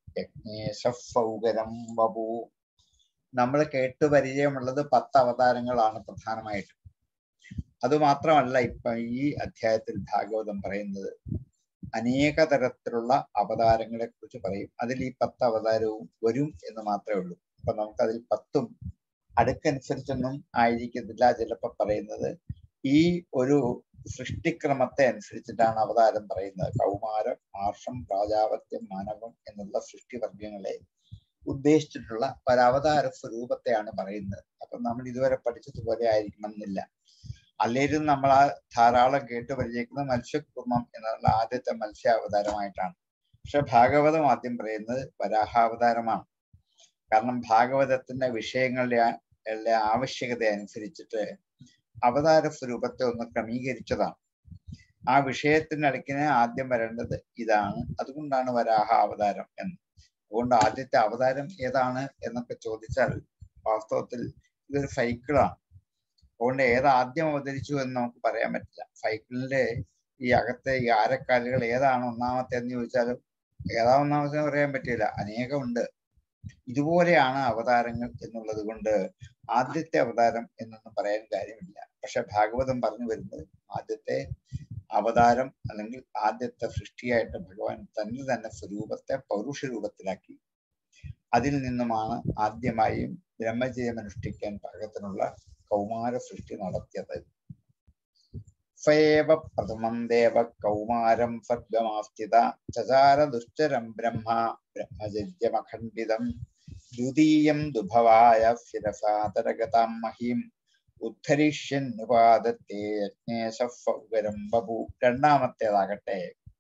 യജ്ഞേശൗകരം വപു നമ്മൾ കേട്ടു പരിചയമുള്ളത് പത്ത് അവതാരങ്ങളാണ് പ്രധാനമായിട്ടും അതുമാത്രമല്ല ഇപ്പൊ ഈ അധ്യായത്തിൽ ഭാഗവതം പറയുന്നത് അനേക തരത്തിലുള്ള അവതാരങ്ങളെ കുറിച്ച് പറയും അതിൽ ഈ പത്ത് അവതാരവും വരും എന്ന് മാത്രമേ ഉള്ളൂ അപ്പൊ നമുക്ക് അതിൽ പത്തും അടുക്കനുസരിച്ചൊന്നും ആയിരിക്കത്തില്ല ചിലപ്പോ പറയുന്നത് ഈ ഒരു സൃഷ്ടിക്രമത്തെ അനുസരിച്ചിട്ടാണ് അവതാരം പറയുന്നത് കൗമാരം ആർഷം പ്രാജാപത്യം മാനവം എന്നുള്ള സൃഷ്ടിവർഗങ്ങളെ ഉദ്ദേശിച്ചിട്ടുള്ള ഒരവതാര സ്വരൂപത്തെയാണ് പറയുന്നത് അപ്പൊ നമ്മൾ ഇതുവരെ പഠിച്ചതുപോലെ ആയിരിക്കണമെന്നില്ല അല്ലേലും നമ്മൾ ആ ധാരാളം കേട്ട് പരിചയിക്കുന്ന മത്സ്യകുർമ്മം എന്നുള്ള ആദ്യത്തെ മത്സ്യാവതാരമായിട്ടാണ് പക്ഷെ ഭാഗവതം ആദ്യം പറയുന്നത് വരാഹാവതാരമാണ് കാരണം ഭാഗവതത്തിന്റെ വിഷയങ്ങളുടെ എല്ലാ ആവശ്യകത അനുസരിച്ചിട്ട് അവതാര സ്വരൂപത്തെ ഒന്ന് ക്രമീകരിച്ചതാണ് ആ വിഷയത്തിന്റെ അടുക്കിന് ആദ്യം വരേണ്ടത് ഇതാണ് അതുകൊണ്ടാണ് വരാഹ അവതാരം എന്ന് അതുകൊണ്ട് ആദ്യത്തെ അവതാരം ഏതാണ് എന്നൊക്കെ ചോദിച്ചാൽ വാസ്തവത്തിൽ ഇതൊരു സൈക്കിളാണ് അതുകൊണ്ട് ഏത് ആദ്യം അവതരിച്ചു എന്ന് നമുക്ക് പറയാൻ പറ്റില്ല സൈക്കിളിന്റെ ഈ അകത്തെ ഈ ആരക്കാലുകൾ ഏതാണ് ഒന്നാമത്തെ എന്ന് ചോദിച്ചാലും ഏതാ ഒന്നാമത്തെ പറയാൻ പറ്റില്ല അനേകമുണ്ട് ഇതുപോലെയാണ് അവതാരങ്ങൾ എന്നുള്ളത് കൊണ്ട് ആദ്യത്തെ അവതാരം എന്നൊന്നും പറയാൻ കാര്യമില്ല പക്ഷെ ഭാഗവതം പറഞ്ഞു വരുന്നത് ആദ്യത്തെ അവതാരം അല്ലെങ്കിൽ ആദ്യത്തെ സൃഷ്ടിയായിട്ട് ഭഗവാൻ തന്നെ തന്നെ സ്വരൂപത്തെ പൗരുഷ രൂപത്തിലാക്കി അതിൽ നിന്നുമാണ് ആദ്യമായും ബ്രഹ്മചര്യം അനുഷ്ഠിക്കാൻ പാകത്തിനുള്ള കൗമാര സൃഷ്ടി നടത്തിയത് സ്വയേവ പ്രഥമം ദേവ കൗമാരം സർഗമാസ്ഥിത ചചാര ദുശ്ചരം ബ്രഹ്മ ബ്രഹ്മചര്യമഖണ്ഡിതം ദ്വിതീയം ദുഭവായ ശിരസാതരഗതാം മഹീം ഉദ്ധരിഷ്യന്നുപാദത്തെ യജ്ഞേശഫൗകരം ബഭു രണ്ടാമത്തേതാകട്ടെ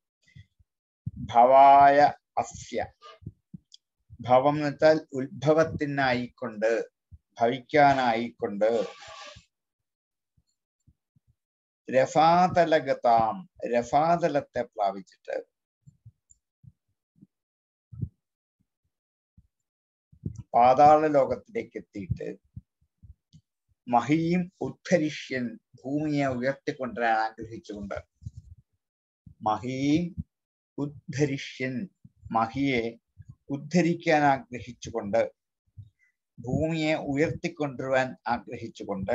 ഭവായ അസ്യ ഭവം എന്ന് വെച്ചാൽ ഉത്ഭവത്തിനായിക്കൊണ്ട് ഭവിക്കാനായിക്കൊണ്ട് രഫാതലഗതാം രഫാതലത്തെ പ്രാപിച്ചിട്ട് പാതാള ലോകത്തിലേക്ക് എത്തിയിട്ട് മഹീം ഉദ്ധരിഷ്യൻ ഭൂമിയെ ഉയർത്തിക്കൊണ്ടുവരാൻ ആഗ്രഹിച്ചുകൊണ്ട് മഹീം ഉദ്ധരിഷ്യൻ മഹിയെ ഉദ്ധരിക്കാൻ ആഗ്രഹിച്ചുകൊണ്ട് ഭൂമിയെ ഉയർത്തിക്കൊണ്ടുവരാൻ ആഗ്രഹിച്ചുകൊണ്ട്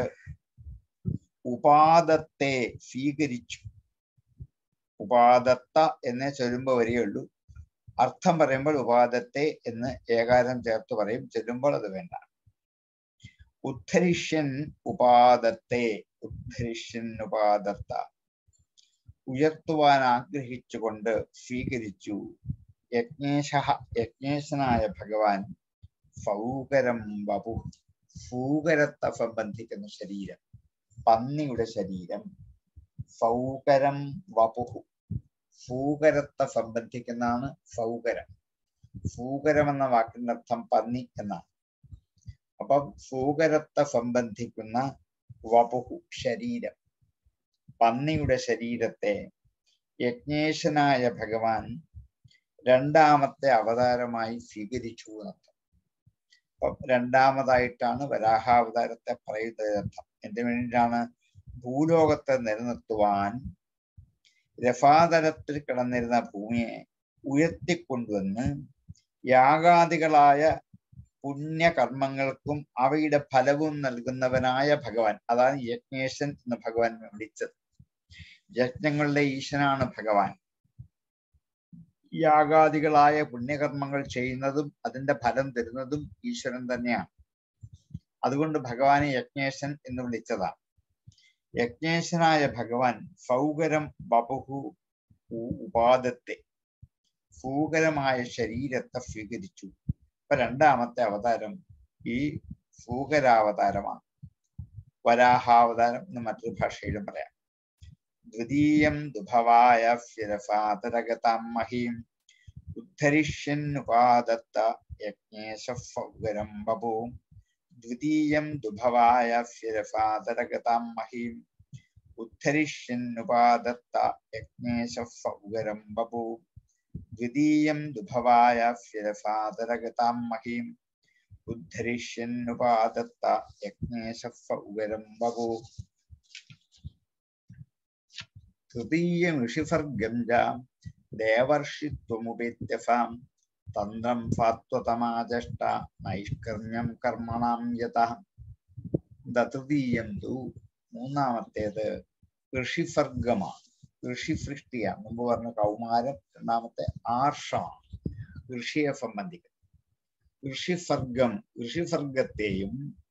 ഉപാദത്തെ സ്വീകരിച്ചു ഉപാദത്ത എന്നേ ചൊല്ലുമ്പോൾ വരികയുള്ളൂ അർത്ഥം പറയുമ്പോൾ ഉപാദത്തെ എന്ന് ഏകാരം ചേർത്ത് പറയും ചൊല്ലുമ്പോൾ അത് വേണ്ട ഉദ്ധരിഷ്യൻ ഉപാദത്തെ ഉദ്ധരിഷ്യൻ ഉപാദത്ത ഉയർത്തുവാൻ ആഗ്രഹിച്ചുകൊണ്ട് സ്വീകരിച്ചു യജ്ഞേശ യജ്ഞേശനായ ഭഗവാൻ ഫൗകരം വപു ഫൂകരത്തെ സംബന്ധിക്കുന്ന ശരീരം പന്നിയുടെ ശരീരം ഫൗകരം വപുഹു ഫൂകരത്തെ സംബന്ധിക്കുന്നതാണ് ഫൗകരം ഫൂകരം എന്ന വാക്കിന്റെ അർത്ഥം പന്നി എന്നാണ് അപ്പൊ ഫൂകരത്തെ സംബന്ധിക്കുന്ന വപുഹു ശരീരം പന്നിയുടെ ശരീരത്തെ യജ്ഞേശനായ ഭഗവാൻ രണ്ടാമത്തെ അവതാരമായി സ്വീകരിച്ചു എന്നർത്ഥം അപ്പം രണ്ടാമതായിട്ടാണ് വരാഹാവതാരത്തെ പറയുന്നത് അർത്ഥം എന്തിനു വേണ്ടിയിട്ടാണ് ഭൂലോകത്തെ നിലനിർത്തുവാൻ രഫാതലത്തിൽ കിടന്നിരുന്ന ഭൂമിയെ ഉയർത്തിക്കൊണ്ടുവന്ന് യാഗാദികളായ പുണ്യകർമ്മങ്ങൾക്കും അവയുടെ ഫലവും നൽകുന്നവനായ ഭഗവാൻ അതാണ് യജ്ഞേശൻ എന്ന് ഭഗവാൻ വിളിച്ചത് യജ്ഞങ്ങളുടെ ഈശനാണ് ഭഗവാൻ യാഗാദികളായ പുണ്യകർമ്മങ്ങൾ ചെയ്യുന്നതും അതിന്റെ ഫലം തരുന്നതും ഈശ്വരൻ തന്നെയാണ് അതുകൊണ്ട് ഭഗവാനെ യജ്ഞേശൻ എന്ന് വിളിച്ചതാണ് യജ്ഞേശനായ ഭഗവാൻ സൗകരം ബബുഹു ഉപാദത്തെ സൂകരമായ ശരീരത്തെ സ്വീകരിച്ചു ഇപ്പൊ രണ്ടാമത്തെ അവതാരം ഈ സൂകരാവതാരമാണ് വരാഹാവതാരം എന്ന് മറ്റൊരു ഭാഷയിലും പറയാം ദ്വിതീയം ദുഭവായ ശിരസാതരഗതാം മഹീം ഉദ്ധരിഷ്യന്നുപാദത്ത യജ്ഞേശൗകരം ബഭൂ ദ്വിതീയം ദുഭവായ ശിരസാതരഗതാം മഹീം ഉദ്ധരിഷ്യന്നുപാദത്ത യജ്ഞേശൗകരം ബഭൂ ദ്വിതീയം ദുഭവായ ശിരസാതരഗതാം മഹീം ഉദ്ധരിഷ്യന്നുപാദത്ത യജ്ഞേശൗകരം ബഭൂ തൃതീയമിഷിസർഗം ച ദേവർഷിത്വമുപേത്യസാം തന്ത്രം സാത്വതമാചഷ്ട നൈഷ്കർമ്മ്യം കർമ്മണാം യത തൃതീയം തു മൂന്നാമത്തേത് ഋഷിസർഗമാണ് ഋഷിസൃഷ്ടിയാണ് മുമ്പ് പറഞ്ഞ കൗമാരം രണ്ടാമത്തെ ആർഷമാണ് ഋഷിയെ സംബന്ധിക്കുന്നത് ഋഷിസർഗം ഋഷിസർഗത്തെയും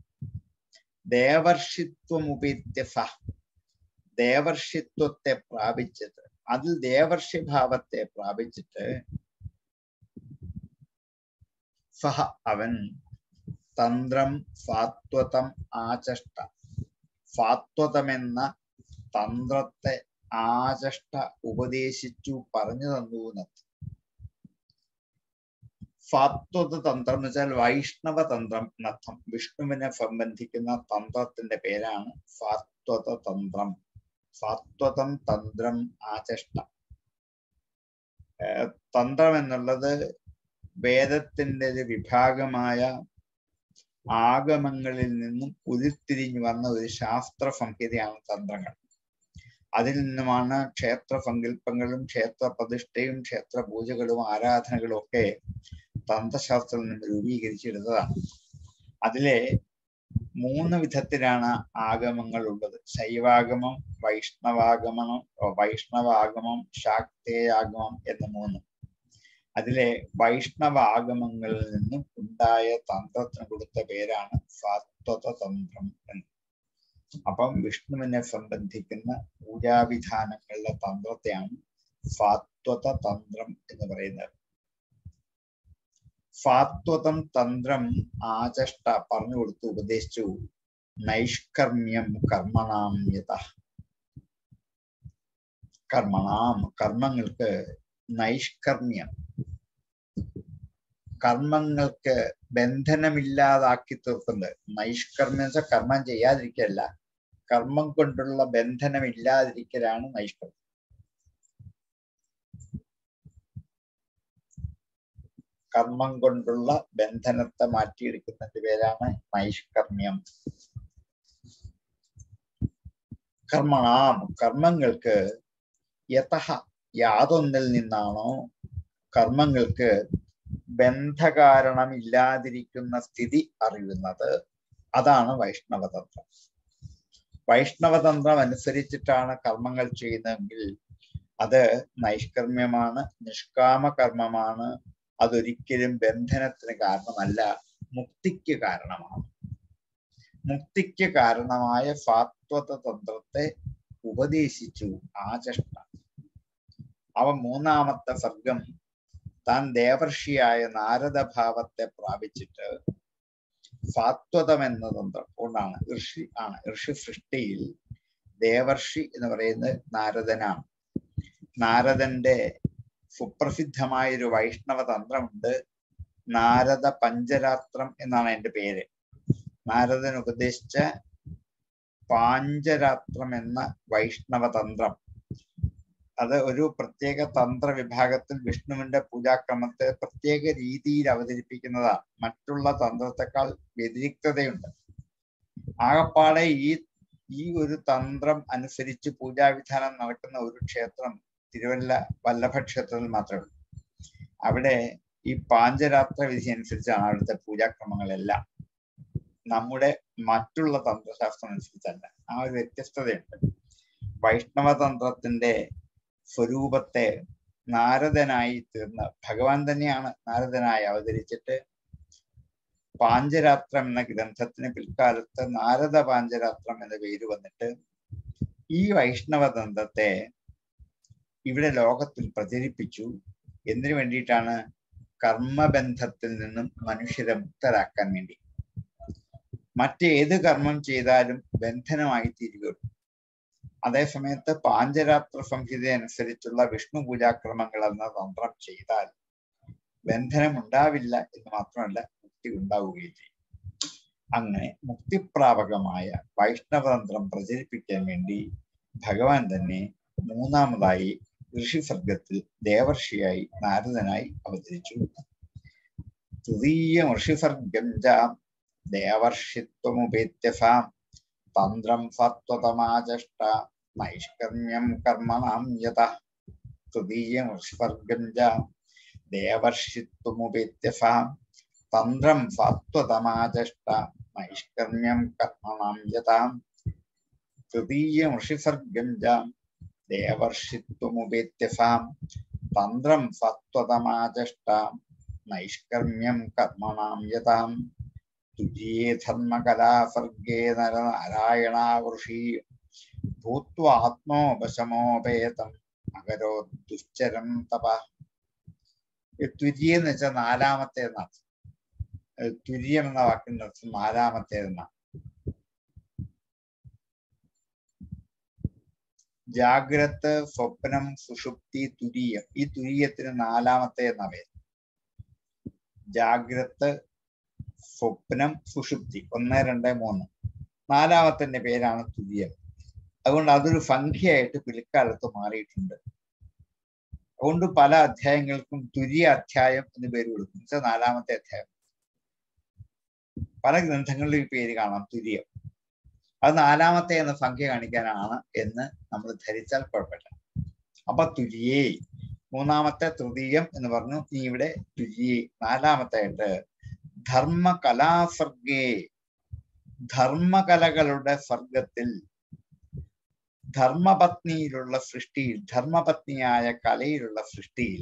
ദേവർഷിത്വമുപേത്യസ ദേവർഷിത്വത്തെ പ്രാപിച്ചിട്ട് അതിൽ ദേവർഷി ഭാവത്തെ പ്രാപിച്ചിട്ട് സഹ അവൻ തന്ത്രം ഫാത്വതം ആചഷ്ട ഫാത്വതമെന്ന തന്ത്രത്തെ ആചഷ്ട ഉപദേശിച്ചു പറഞ്ഞു തന്നു എന്നത് ഫാത്വത തന്ത്രം എന്ന് വെച്ചാൽ വൈഷ്ണവ തന്ത്രം എന്നർത്ഥം വിഷ്ണുവിനെ സംബന്ധിക്കുന്ന തന്ത്രത്തിന്റെ പേരാണ് ഫാത്വത തന്ത്രം ഫാത്വതം തന്ത്രം ആചഷ്ട ഏർ തന്ത്രം എന്നുള്ളത് വേദത്തിന്റെ ഒരു വിഭാഗമായ ആഗമങ്ങളിൽ നിന്നും ഉരുത്തിരിഞ്ഞു വന്ന ഒരു ശാസ്ത്ര സംഹിതയാണ് തന്ത്രങ്ങൾ അതിൽ നിന്നുമാണ് ക്ഷേത്ര സങ്കല്പങ്ങളും ക്ഷേത്ര പ്രതിഷ്ഠയും ക്ഷേത്ര പൂജകളും ആരാധനകളും ഒക്കെ തന്ത്രശാസ്ത്രം നിന്ന് രൂപീകരിച്ചെടുത്തതാണ് അതിലെ മൂന്ന് വിധത്തിലാണ് ആഗമങ്ങൾ ഉള്ളത് ശൈവാഗമം വൈഷ്ണവാഗമനം വൈഷ്ണവാഗമം ശാക്തേയാഗമം എന്ന് മൂന്ന് അതിലെ വൈഷ്ണവ ആഗമങ്ങളിൽ നിന്നും ഉണ്ടായ തന്ത്രത്തിന് കൊടുത്ത പേരാണ് ഫാത്വത തന്ത്രം എന്ന് അപ്പം വിഷ്ണുവിനെ സംബന്ധിക്കുന്ന പൂജാവിധാനങ്ങളുടെ തന്ത്രത്തെയാണ് ഫാത്വത തന്ത്രം എന്ന് പറയുന്നത് ഫാത്വതം തന്ത്രം ആചഷ്ട പറഞ്ഞു കൊടുത്തു ഉപദേശിച്ചു നൈഷ്കർമ്മ്യം കർമ്മണാം യഥ കർമ്മണാം കർമ്മങ്ങൾക്ക് നൈഷ്കർമ്മ്യം കർമ്മങ്ങൾക്ക് ബന്ധനമില്ലാതാക്കി തീർക്കുന്നത് നൈഷ്കർമ്മ്യം വെച്ചാൽ കർമ്മം ചെയ്യാതിരിക്കല്ല കർമ്മം കൊണ്ടുള്ള ബന്ധനമില്ലാതിരിക്കലാണ് നൈഷ്കർമ്മ്യം കർമ്മം കൊണ്ടുള്ള ബന്ധനത്തെ മാറ്റിയെടുക്കുന്നതിന്റെ പേരാണ് നൈഷ്കർമ്മ്യം കർമ്മണാം കർമ്മങ്ങൾക്ക് യഥ യാതൊന്നിൽ നിന്നാണോ കർമ്മങ്ങൾക്ക് ബന്ധകാരണമില്ലാതിരിക്കുന്ന സ്ഥിതി അറിയുന്നത് അതാണ് വൈഷ്ണവതന്ത്രം വൈഷ്ണവതന്ത്രം അനുസരിച്ചിട്ടാണ് കർമ്മങ്ങൾ ചെയ്യുന്നതെങ്കിൽ അത് നൈഷ്കർമ്മ്യമാണ് നിഷ്കാമ കർമ്മമാണ് അതൊരിക്കലും ബന്ധനത്തിന് കാരണമല്ല മുക്തിക്ക് കാരണമാണ് മുക്തിക്ക് കാരണമായ ഫാത്വത തന്ത്രത്തെ ഉപദേശിച്ചു ആചഷ്ട അവ മൂന്നാമത്തെ സർഗം താൻ ദേവർഷിയായ നാരദഭാവത്തെ പ്രാപിച്ചിട്ട് ഫാത്വതം എന്ന തന്ത്രം കൊണ്ടാണ് ഋഷി ആണ് ഋഷി സൃഷ്ടിയിൽ ദേവർഷി എന്ന് പറയുന്നത് നാരദനാണ് നാരദന്റെ സുപ്രസിദ്ധമായ ഒരു വൈഷ്ണവ തന്ത്രമുണ്ട് നാരദ പഞ്ചരാത്രം എന്നാണ് എൻ്റെ പേര് നാരദൻ ഉപദേശിച്ച പാഞ്ചരാത്രം എന്ന വൈഷ്ണവ തന്ത്രം അത് ഒരു പ്രത്യേക തന്ത്ര വിഭാഗത്തിൽ വിഷ്ണുവിന്റെ പൂജാക്രമത്തെ പ്രത്യേക രീതിയിൽ അവതരിപ്പിക്കുന്നതാണ് മറ്റുള്ള തന്ത്രത്തെക്കാൾ വ്യതിരിക്തതയുണ്ട് ആകപ്പാടെ ഈ ഈ ഒരു തന്ത്രം അനുസരിച്ച് പൂജാവിധാനം നടക്കുന്ന ഒരു ക്ഷേത്രം തിരുവല്ല വല്ലഭ ക്ഷേത്രത്തിൽ മാത്രമേ ഉള്ളൂ അവിടെ ഈ പാഞ്ചരാത്ര വിധി അനുസരിച്ചാണ് അവിടുത്തെ പൂജാക്രമങ്ങളെല്ലാം നമ്മുടെ മറ്റുള്ള തന്ത്രശാസ്ത്രം അനുസരിച്ചല്ല ആ ഒരു വ്യത്യസ്തതയുണ്ട് വൈഷ്ണവ തന്ത്രത്തിന്റെ സ്വരൂപത്തെ നാരദനായി തീർന്ന ഭഗവാൻ തന്നെയാണ് നാരദനായി അവതരിച്ചിട്ട് പാഞ്ചരാത്രം എന്ന ഗ്രന്ഥത്തിന് പിൽക്കാലത്ത് നാരദ പാഞ്ചരാത്രം എന്ന പേര് വന്നിട്ട് ഈ വൈഷ്ണവ തന്ത്രത്തെ ഇവിടെ ലോകത്തിൽ പ്രചരിപ്പിച്ചു എന്തിനു വേണ്ടിയിട്ടാണ് കർമ്മബന്ധത്തിൽ നിന്നും മനുഷ്യരെ മുക്തരാക്കാൻ വേണ്ടി മറ്റേത് കർമ്മം ചെയ്താലും ബന്ധനമായി തീരുകയുള്ളൂ അതേസമയത്ത് പാഞ്ചരാത്ര സംഹിത അനുസരിച്ചുള്ള വിഷ്ണു പൂജാക്രമങ്ങൾ എന്ന തന്ത്രം ചെയ്താൽ ബന്ധനം ഉണ്ടാവില്ല എന്ന് മാത്രമല്ല മുക്തി ഉണ്ടാവുകയും ചെയ്യും അങ്ങനെ മുക്തിപ്രാപകമായ വൈഷ്ണവതന്ത്രം പ്രചരിപ്പിക്കാൻ വേണ്ടി ഭഗവാൻ തന്നെ മൂന്നാമതായി ഋഷിസർഗത്തിൽ ദേവർഷിയായി നാരദനായി അവതരിച്ചു തൃതീയ ഋഷിസർഗം ചാം ദേവർഷിത്വമുപേത്യസാം തന്ത്രം സത്വതമാചഷ്ട നൈഷ്കർമ്മ്യം കർമ്മണാം യത തൃതീയം ഋഷിവർഗം ച ദേവർഷിത്വമുപേത്യസാം തന്ത്രം സത്വതമാചഷ്ട നൈഷ്കർമ്മ്യം കർമ്മണാം യതാം തൃതീയം ഋഷിസർഗം ച ദേവർഷിത്വമുപേത്യസാം തന്ത്രം സത്വതമാചഷ്ട നൈഷ്കർമ്മ്യം കർമ്മണാം യതാം തുര്യേ ധർമ്മകലാസർഗേ നരനാരായണാവൃഷി ഭൂത്വാത്മോപശമോപേതം അകരോ ദുശ്ചരം തപ തുര്യ എന്ന് വെച്ചാൽ നാലാമത്തെ എന്നർത്ഥം ഏഹ് തുര്യം എന്ന വാക്കിന്റെ അർത്ഥം നാലാമത്തേതെന്ന ജാഗ്രത് സ്വപ്നം സുഷുപ്തി തുരീയം ഈ തുരീയത്തിന് നാലാമത്തെ എന്ന പേര് ജാഗ്രത് സ്വപ്നം സുഷുപ്തി ഒന്ന് രണ്ട് മൂന്ന് നാലാമത്തിന്റെ പേരാണ് തുര്യം അതുകൊണ്ട് അതൊരു സംഖ്യയായിട്ട് പിൽക്കാലത്ത് മാറിയിട്ടുണ്ട് അതുകൊണ്ട് പല അധ്യായങ്ങൾക്കും തുര്യ അധ്യായം എന്ന് പേര് കൊടുക്കും എന്നുവെച്ചാൽ നാലാമത്തെ അധ്യായം പല ഗ്രന്ഥങ്ങളിലും ഈ പേര് കാണാം തുര്യം അത് നാലാമത്തെ എന്ന സംഖ്യ കാണിക്കാനാണ് എന്ന് നമ്മൾ ധരിച്ചാൽ കുഴപ്പമില്ല അപ്പൊ തുര്യേ മൂന്നാമത്തെ തൃതീയം എന്ന് പറഞ്ഞു നീ ഇവിടെ തുര്യേ നാലാമത്തെ ആയിട്ട് ധർമ്മകലാസർഗേ ധർമ്മകലകളുടെ സർഗത്തിൽ ധർമ്മപത്നിയിലുള്ള സൃഷ്ടിയിൽ ധർമ്മപത്നിയായ കലയിലുള്ള സൃഷ്ടിയിൽ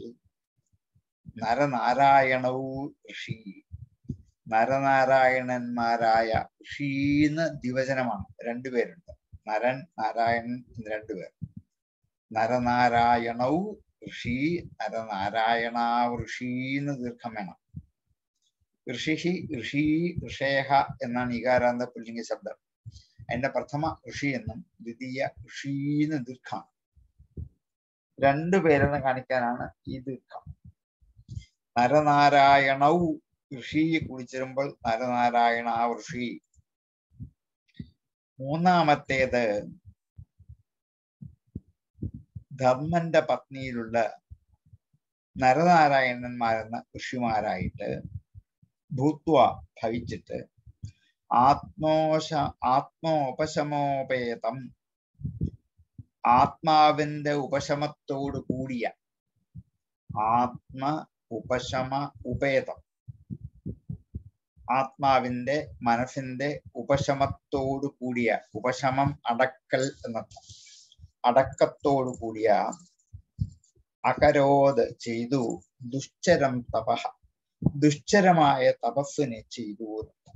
നരനാരായണവും ഋഷി നരനാരായണന്മാരായ ഋഷീന്ന് ദിവചനമാണ് രണ്ടുപേരുണ്ട് നരൻ നാരായണൻ എന്ന് രണ്ടുപേർ നരനാരായണവും ഋഷി നരനാരായണ ഋഷീന്ന് ദീർഘം വേണം ഋഷി ഋഷി ഋഷേഹ എന്നാണ് ഈകാരാന്ത പുല്ലിംഗ ശബ്ദം അതിന്റെ പ്രഥമ ഋഷി എന്നും ദ്വിതീയ ഋഷീന്ന് ദീർഘമാണ് രണ്ടു പേരെന്ന് കാണിക്കാനാണ് ഈ ദീർഘം നരനാരായണൗ ഋഷിയെ കുളിച്ചിരുമ്പോൾ നരനാരായണ ഋഷി മൂന്നാമത്തേത് ധർമ്മന്റെ പത്നിയിലുള്ള നരനാരായണന്മാരെന്ന ഋഷിമാരായിട്ട് ഭൂത്വ ഭവിച്ചിട്ട് ആത്മോശ ആത്മോപശമോപേതം ആത്മാവിന്റെ ഉപശമത്തോട് കൂടിയ ആത്മ ഉപശമ ഉപേതം ആത്മാവിന്റെ മനസ്സിന്റെ ഉപശമത്തോടു കൂടിയ ഉപശമം അടക്കൽ എന്നർത്ഥം അടക്കത്തോടു കൂടിയ അകരോത് ചെയ്തു ദുശ്ചരം തപഹ ദുശ്ചരമായ തപസ്സിനെ ചെയ്തു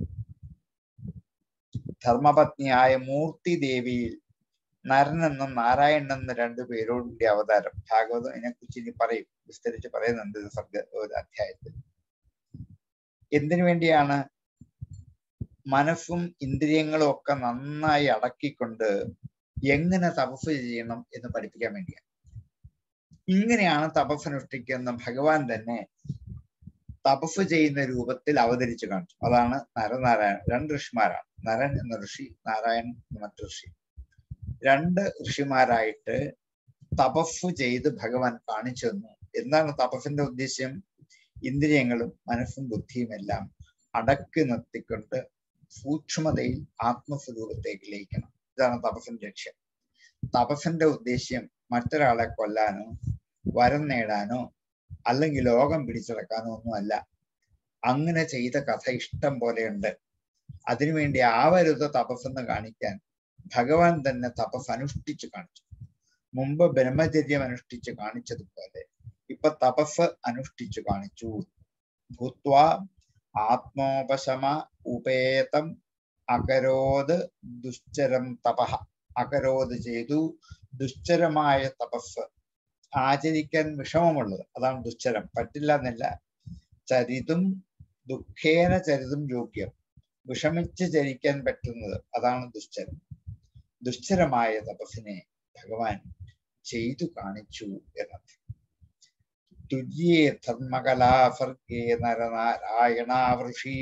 ധർമ്മപത്നിയായ മൂർത്തി ദേവിയിൽ നരൻ എന്നും നാരായണൻ എന്നും രണ്ടു പേരോടുകൂടി അവതാരം ഭാഗവതം ഇതിനെക്കുറിച്ച് ഇനി പറയും വിസ്തരിച്ച് പറയുന്നുണ്ട് ഇത് സർഗ ഒരു അധ്യായത്തിൽ എന്തിനു വേണ്ടിയാണ് മനസ്സും ഇന്ദ്രിയങ്ങളും ഒക്കെ നന്നായി അടക്കിക്കൊണ്ട് എങ്ങനെ തപസ് ചെയ്യണം എന്ന് പഠിപ്പിക്കാൻ വേണ്ടിയാണ് ഇങ്ങനെയാണ് തപസ് അനുഷ്ഠിക്കുന്ന ഭഗവാൻ തന്നെ തപസ് ചെയ്യുന്ന രൂപത്തിൽ അവതരിച്ചു കാണിച്ചു അതാണ് നരനാരായണൻ രണ്ട് ഋഷിമാരാണ് നരൻ എന്ന ഋഷി നാരായണൻ എന്ന മറ്റു ഋഷി രണ്ട് ഋഷിമാരായിട്ട് തപസ് ചെയ്ത് ഭഗവാൻ കാണിച്ചു തന്നു എന്താണ് തപസ്സിന്റെ ഉദ്ദേശ്യം ഇന്ദ്രിയങ്ങളും മനസ്സും ബുദ്ധിയും എല്ലാം അടക്കി നിർത്തിക്കൊണ്ട് സൂക്ഷ്മതയിൽ ആത്മസ്വരൂപത്തേക്ക് ലയിക്കണം ഇതാണ് തപസ്സിന്റെ ലക്ഷ്യം തപസ്സിന്റെ ഉദ്ദേശ്യം മറ്റൊരാളെ കൊല്ലാനോ വരം നേടാനോ അല്ലെങ്കിൽ ലോകം പിടിച്ചടക്കാനോ ഒന്നുമല്ല അങ്ങനെ ചെയ്ത കഥ ഇഷ്ടം പോലെയുണ്ട് അതിനുവേണ്ടി ആവരുത് തപസ്സെന്ന് കാണിക്കാൻ ഭഗവാൻ തന്നെ തപസ് അനുഷ്ഠിച്ചു കാണിച്ചു മുമ്പ് ബ്രഹ്മചര്യം അനുഷ്ഠിച്ച് കാണിച്ചതുപോലെ ഇപ്പൊ തപസ് അനുഷ്ഠിച്ചു കാണിച്ചു ഭൂത്വ ആത്മോപശമ ഉപേതം അകരോത് ദുശ്ചരം തപഹ അകരോത് ചെയ്തു ദുശ്ചരമായ തപസ് ആചരിക്കാൻ വിഷമമുള്ളത് അതാണ് ദുശ്ചരം പറ്റില്ല എന്നല്ല ചരിതും ദുഃഖേന ചരിതും യോഗ്യം വിഷമിച്ച് ചരിക്കാൻ പറ്റുന്നത് അതാണ് ദുശ്ചരം ദുശ്ചരമായ തപസ്സിനെ ഭഗവാൻ ചെയ്തു കാണിച്ചു എന്നർത്ഥം തുര്യേ ധർമ്മകലാസർഗേ നരനാരായണാവൃഷി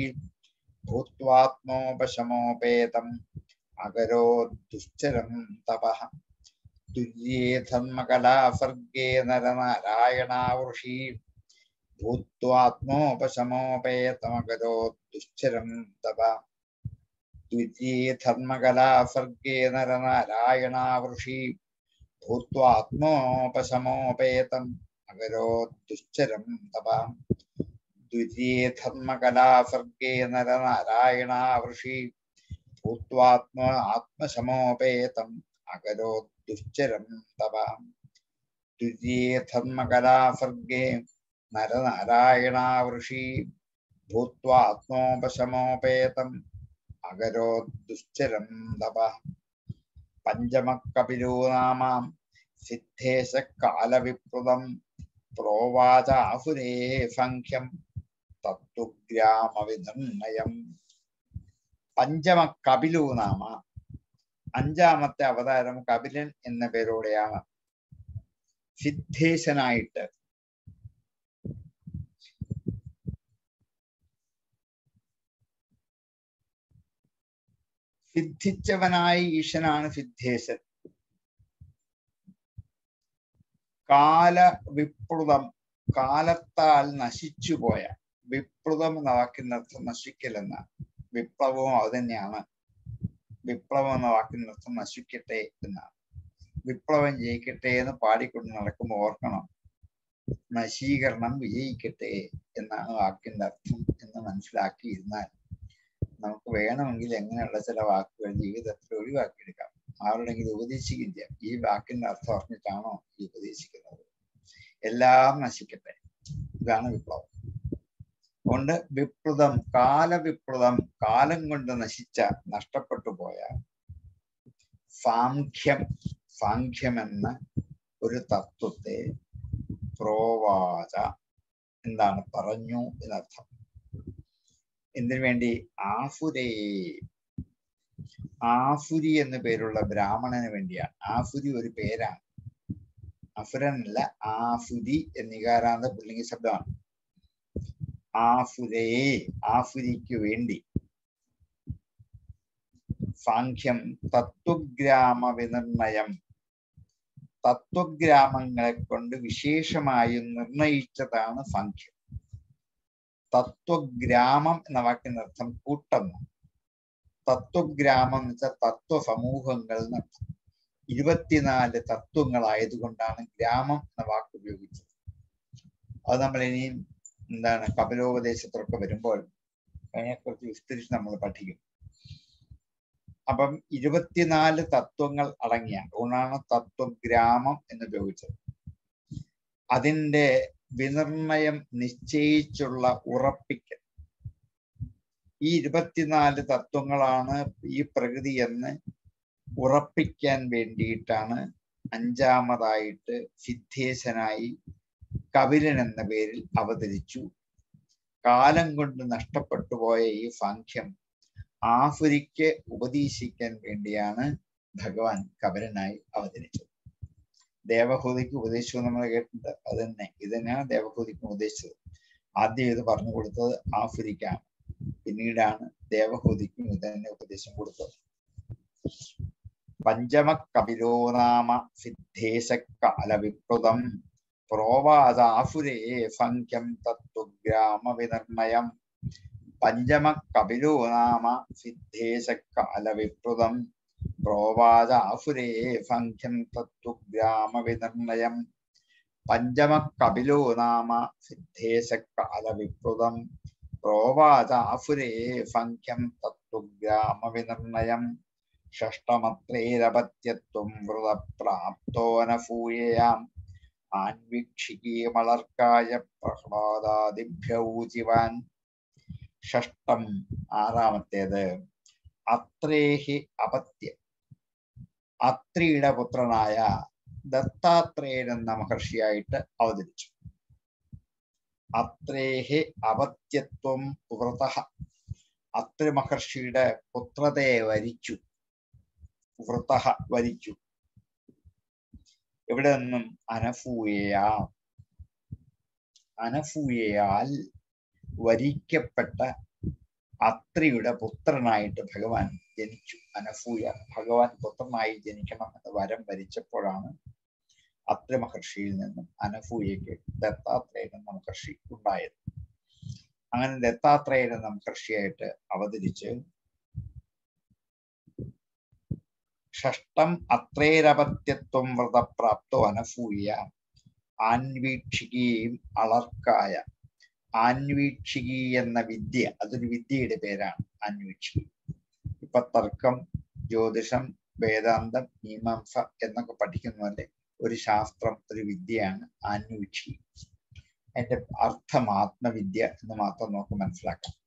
ഭൂത്വാത്മോപശമോപേതം അകരോ ദുശ്ചരം തപഃ തുര്യേ ധർമ്മകലാസർഗേ നരനാരായണാവൃഷി ഭൂത്വാത്മോപശമോപേതമകരോ ദുശ്ചരം തപ തുര്യേ ധർമ്മകലാസർഗേ നരനാരായണാവൃഷി ഭൂത്വാത്മോപശമോപേതം അകരോ ദുശ്ചരം തപ ദ്വിതീയ ധർമ്മകലാസർഗേ നരനാരായണാവൃഷി ഭൂത്വാത്മ ആത്മശമോപേതം അകരോ ദുശ്ചരം തപ ദ്വിതീയ ധർമ്മകലാസർഗേ നരനാരായണാവൃഷി ഭൂത്വാത്മോപശമോപേതം അകരോ ദുശ്ചരം തപ പഞ്ചമക്കപിലോ നാമാം സിദ്ധേശ കാലവിപ്ലുതം പ്രോവാച ആസുരേ സംഖ്യം തത്വഗ്രാമവിനിർണയം പഞ്ചമ കപിലു നാമ അഞ്ചാമത്തെ അവതാരം കപിലൻ എന്ന പേരോടെയാണ് സിദ്ധേശനായിട്ട് സിദ്ധിച്ചവനായ ഈശനാണ് സിദ്ധേശൻ കാല വിപ്ലുതം കാലത്താൽ നശിച്ചുപോയ വിപ്ലുതം എന്ന വാക്കിനർത്ഥം നശിക്കലെന്ന വിപ്ലവവും അത് തന്നെയാണ് വിപ്ലവം എന്ന വാക്കിനർത്ഥം നശിക്കട്ടെ എന്നാണ് വിപ്ലവം ജയിക്കട്ടെ എന്ന് പാടിക്കൊണ്ട് നടക്കുമ്പോൾ ഓർക്കണം നശീകരണം വിജയിക്കട്ടെ എന്നാണ് വാക്കിന്റെ അർത്ഥം എന്ന് മനസ്സിലാക്കിയിരുന്നാൽ നമുക്ക് വേണമെങ്കിൽ എങ്ങനെയുള്ള ചില വാക്കുകൾ ജീവിതത്തിൽ ഒഴിവാക്കിയെടുക്കാം ആരുടെങ്കിലും ഉപദേശിക്കുകയും ചെയ്യാം ഈ വാക്കിന്റെ അർത്ഥം അറിഞ്ഞിട്ടാണോ ഈ ഉപദേശിക്കുന്നത് എല്ലാം നശിക്കട്ടെ ഇതാണ് വിപ്ലവം അതുകൊണ്ട് വിപ്ലുതം കാലവിപ്ലുതം കാലം കൊണ്ട് നശിച്ച നഷ്ടപ്പെട്ടു പോയ സാഖ്യം സാഖ്യം എന്ന ഒരു തത്വത്തെ പ്രോവാച എന്താണ് പറഞ്ഞു എന്നർത്ഥം എന്തിനു വേണ്ടി ആഫുരേ ആഫുരി എന്ന പേരുള്ള ബ്രാഹ്മണന് വേണ്ടിയാണ് ആഫുരി ഒരു പേരാണ് അഫുരനല്ല ആഫുരി എന്നികാരാന്ത പുല്ലിംഗ ശബ്ദമാണ് ആഫുരേ ആഫുരിക്ക് വേണ്ടി സാഖ്യം തത്വഗ്രാമ വിനിർണയം തത്വഗ്രാമങ്ങളെ കൊണ്ട് വിശേഷമായി നിർണയിച്ചതാണ് സാഖ്യം തത്വഗ്രാമം എന്ന വാക്കിന്റെ അർത്ഥം കൂട്ടം തത്വഗ്രാമം എന്ന് വെച്ചാൽ തത്വ സമൂഹങ്ങൾ എന്നർത്ഥം ഇരുപത്തിനാല് തത്വങ്ങളായതുകൊണ്ടാണ് ഗ്രാമം എന്ന വാക്ക് ഉപയോഗിച്ചത് അത് നമ്മൾ ഇനിയും എന്താണ് കപിലോപദേശത്തിലൊക്കെ വരുമ്പോൾ അതിനെക്കുറിച്ച് വിസ്തരിച്ച് നമ്മൾ പഠിക്കും അപ്പം ഇരുപത്തിനാല് തത്വങ്ങൾ അടങ്ങിയ അതുകൊണ്ടാണ് തത്വഗ്രാമം എന്ന് ഉപയോഗിച്ചത് അതിൻ്റെ വിനിർണയം നിശ്ചയിച്ചുള്ള ഉറപ്പിക്കൽ ഈ ഇരുപത്തിനാല് തത്വങ്ങളാണ് ഈ പ്രകൃതി എന്ന് ഉറപ്പിക്കാൻ വേണ്ടിയിട്ടാണ് അഞ്ചാമതായിട്ട് സിദ്ധേശനായി കപിലൻ എന്ന പേരിൽ അവതരിച്ചു കാലം കൊണ്ട് നഷ്ടപ്പെട്ടു പോയ ഈ സാഖ്യം ആഫ്രിക്ക് ഉപദേശിക്കാൻ വേണ്ടിയാണ് ഭഗവാൻ കപിലനായി അവതരിച്ചത് ദേവഹൂതിക്ക് ഉപദേശിച്ചു നമ്മൾ കേട്ടിട്ടുണ്ട് അത് തന്നെ ഇത് തന്നെയാണ് ദേവഹൂതിക്ക് ഉപദേശിച്ചത് ആദ്യം ഇത് പറഞ്ഞു കൊടുത്തത് ആഫ്രിക്കാണ് പിന്നീടാണ് ദേവഹൂതിക്കും ഇത് തന്നെ ഉപദേശം കൊടുത്തത് പഞ്ചമ കപിലോ നാമ സിദ്ധേശക്കാല വിപ്ലുതം പ്രോവാദാഫുരേ സംഖ്യം തത്വഗ്രാമ വിനിർണയം പഞ്ചമ കപിലോ നാമ സിദ്ധേശക്കാല വിപ്ലുതം പ്രോവാദാഫുരേ സംഖ്യം തത്വഗ്രാമ വിനിർണയം പഞ്ചമ കപിലോ നാമ സിദ്ധേശക്കാല വിപ്ലുതം പ്രോവാദാഫുരേ സംഖ്യം തത്വഗ്രാമ വിനിർണയം ഷഷ്ടമത്രേരപത്യത്വം വൃതപ്രാപ്തോനഫൂയയാം ആൻവീക്ഷികീമളർക്കായ പ്രഹ്ലാദാദിഭ്യൗചിവാൻ ഷഷ്ടം ആറാമത്തേത് അത്രേഹി അപത്യ അത്രിയുടെ പുത്രനായ ദത്താത്രേയൻ എന്ന മഹർഷിയായിട്ട് അവതരിച്ചു അത്രേഹി അപത്യത്വം വ്രത അത്രി മഹർഷിയുടെ പുത്രതയെ വരിച്ചു വ്രത വരിച്ചു ഇവിടെ നിന്നും അനഫൂയയാ അനഫൂയയാൽ വരിക്കപ്പെട്ട അത്രിയുടെ പുത്രനായിട്ട് ഭഗവാൻ ജനിച്ചു അനഫൂയ ഭഗവാൻ പുത്രനായി ജനിക്കണം എന്ന് വരം വരിച്ചപ്പോഴാണ് അത്രി മഹർഷിയിൽ നിന്നും അനഫൂയയ്ക്ക് ദത്താത്രേയൻ എന്ന മഹർഷി ഉണ്ടായത് അങ്ങനെ ദത്താത്രേയൻ എന്ന മഹർഷിയായിട്ട് അവതരിച്ച് ഷഷ്ടം അത്രേരപത്യത്വം വ്രതപ്രാപ്തോ അനഫൂയ ആൻവീക്ഷികയും അളർക്കായ ആൻവീക്ഷികി എന്ന വിദ്യ അതൊരു വിദ്യയുടെ പേരാണ് ആൻവീക്ഷികി ഇപ്പൊ തർക്കം ജ്യോതിഷം വേദാന്തം മീമാംസ എന്നൊക്കെ പഠിക്കുന്നതല്ലേ ഒരു ശാസ്ത്രം ഒരു വിദ്യയാണ് ആൻവീക്ഷികി അതിന്റെ അർത്ഥം ആത്മവിദ്യ എന്ന് മാത്രം നമുക്ക് മനസ്സിലാക്കാം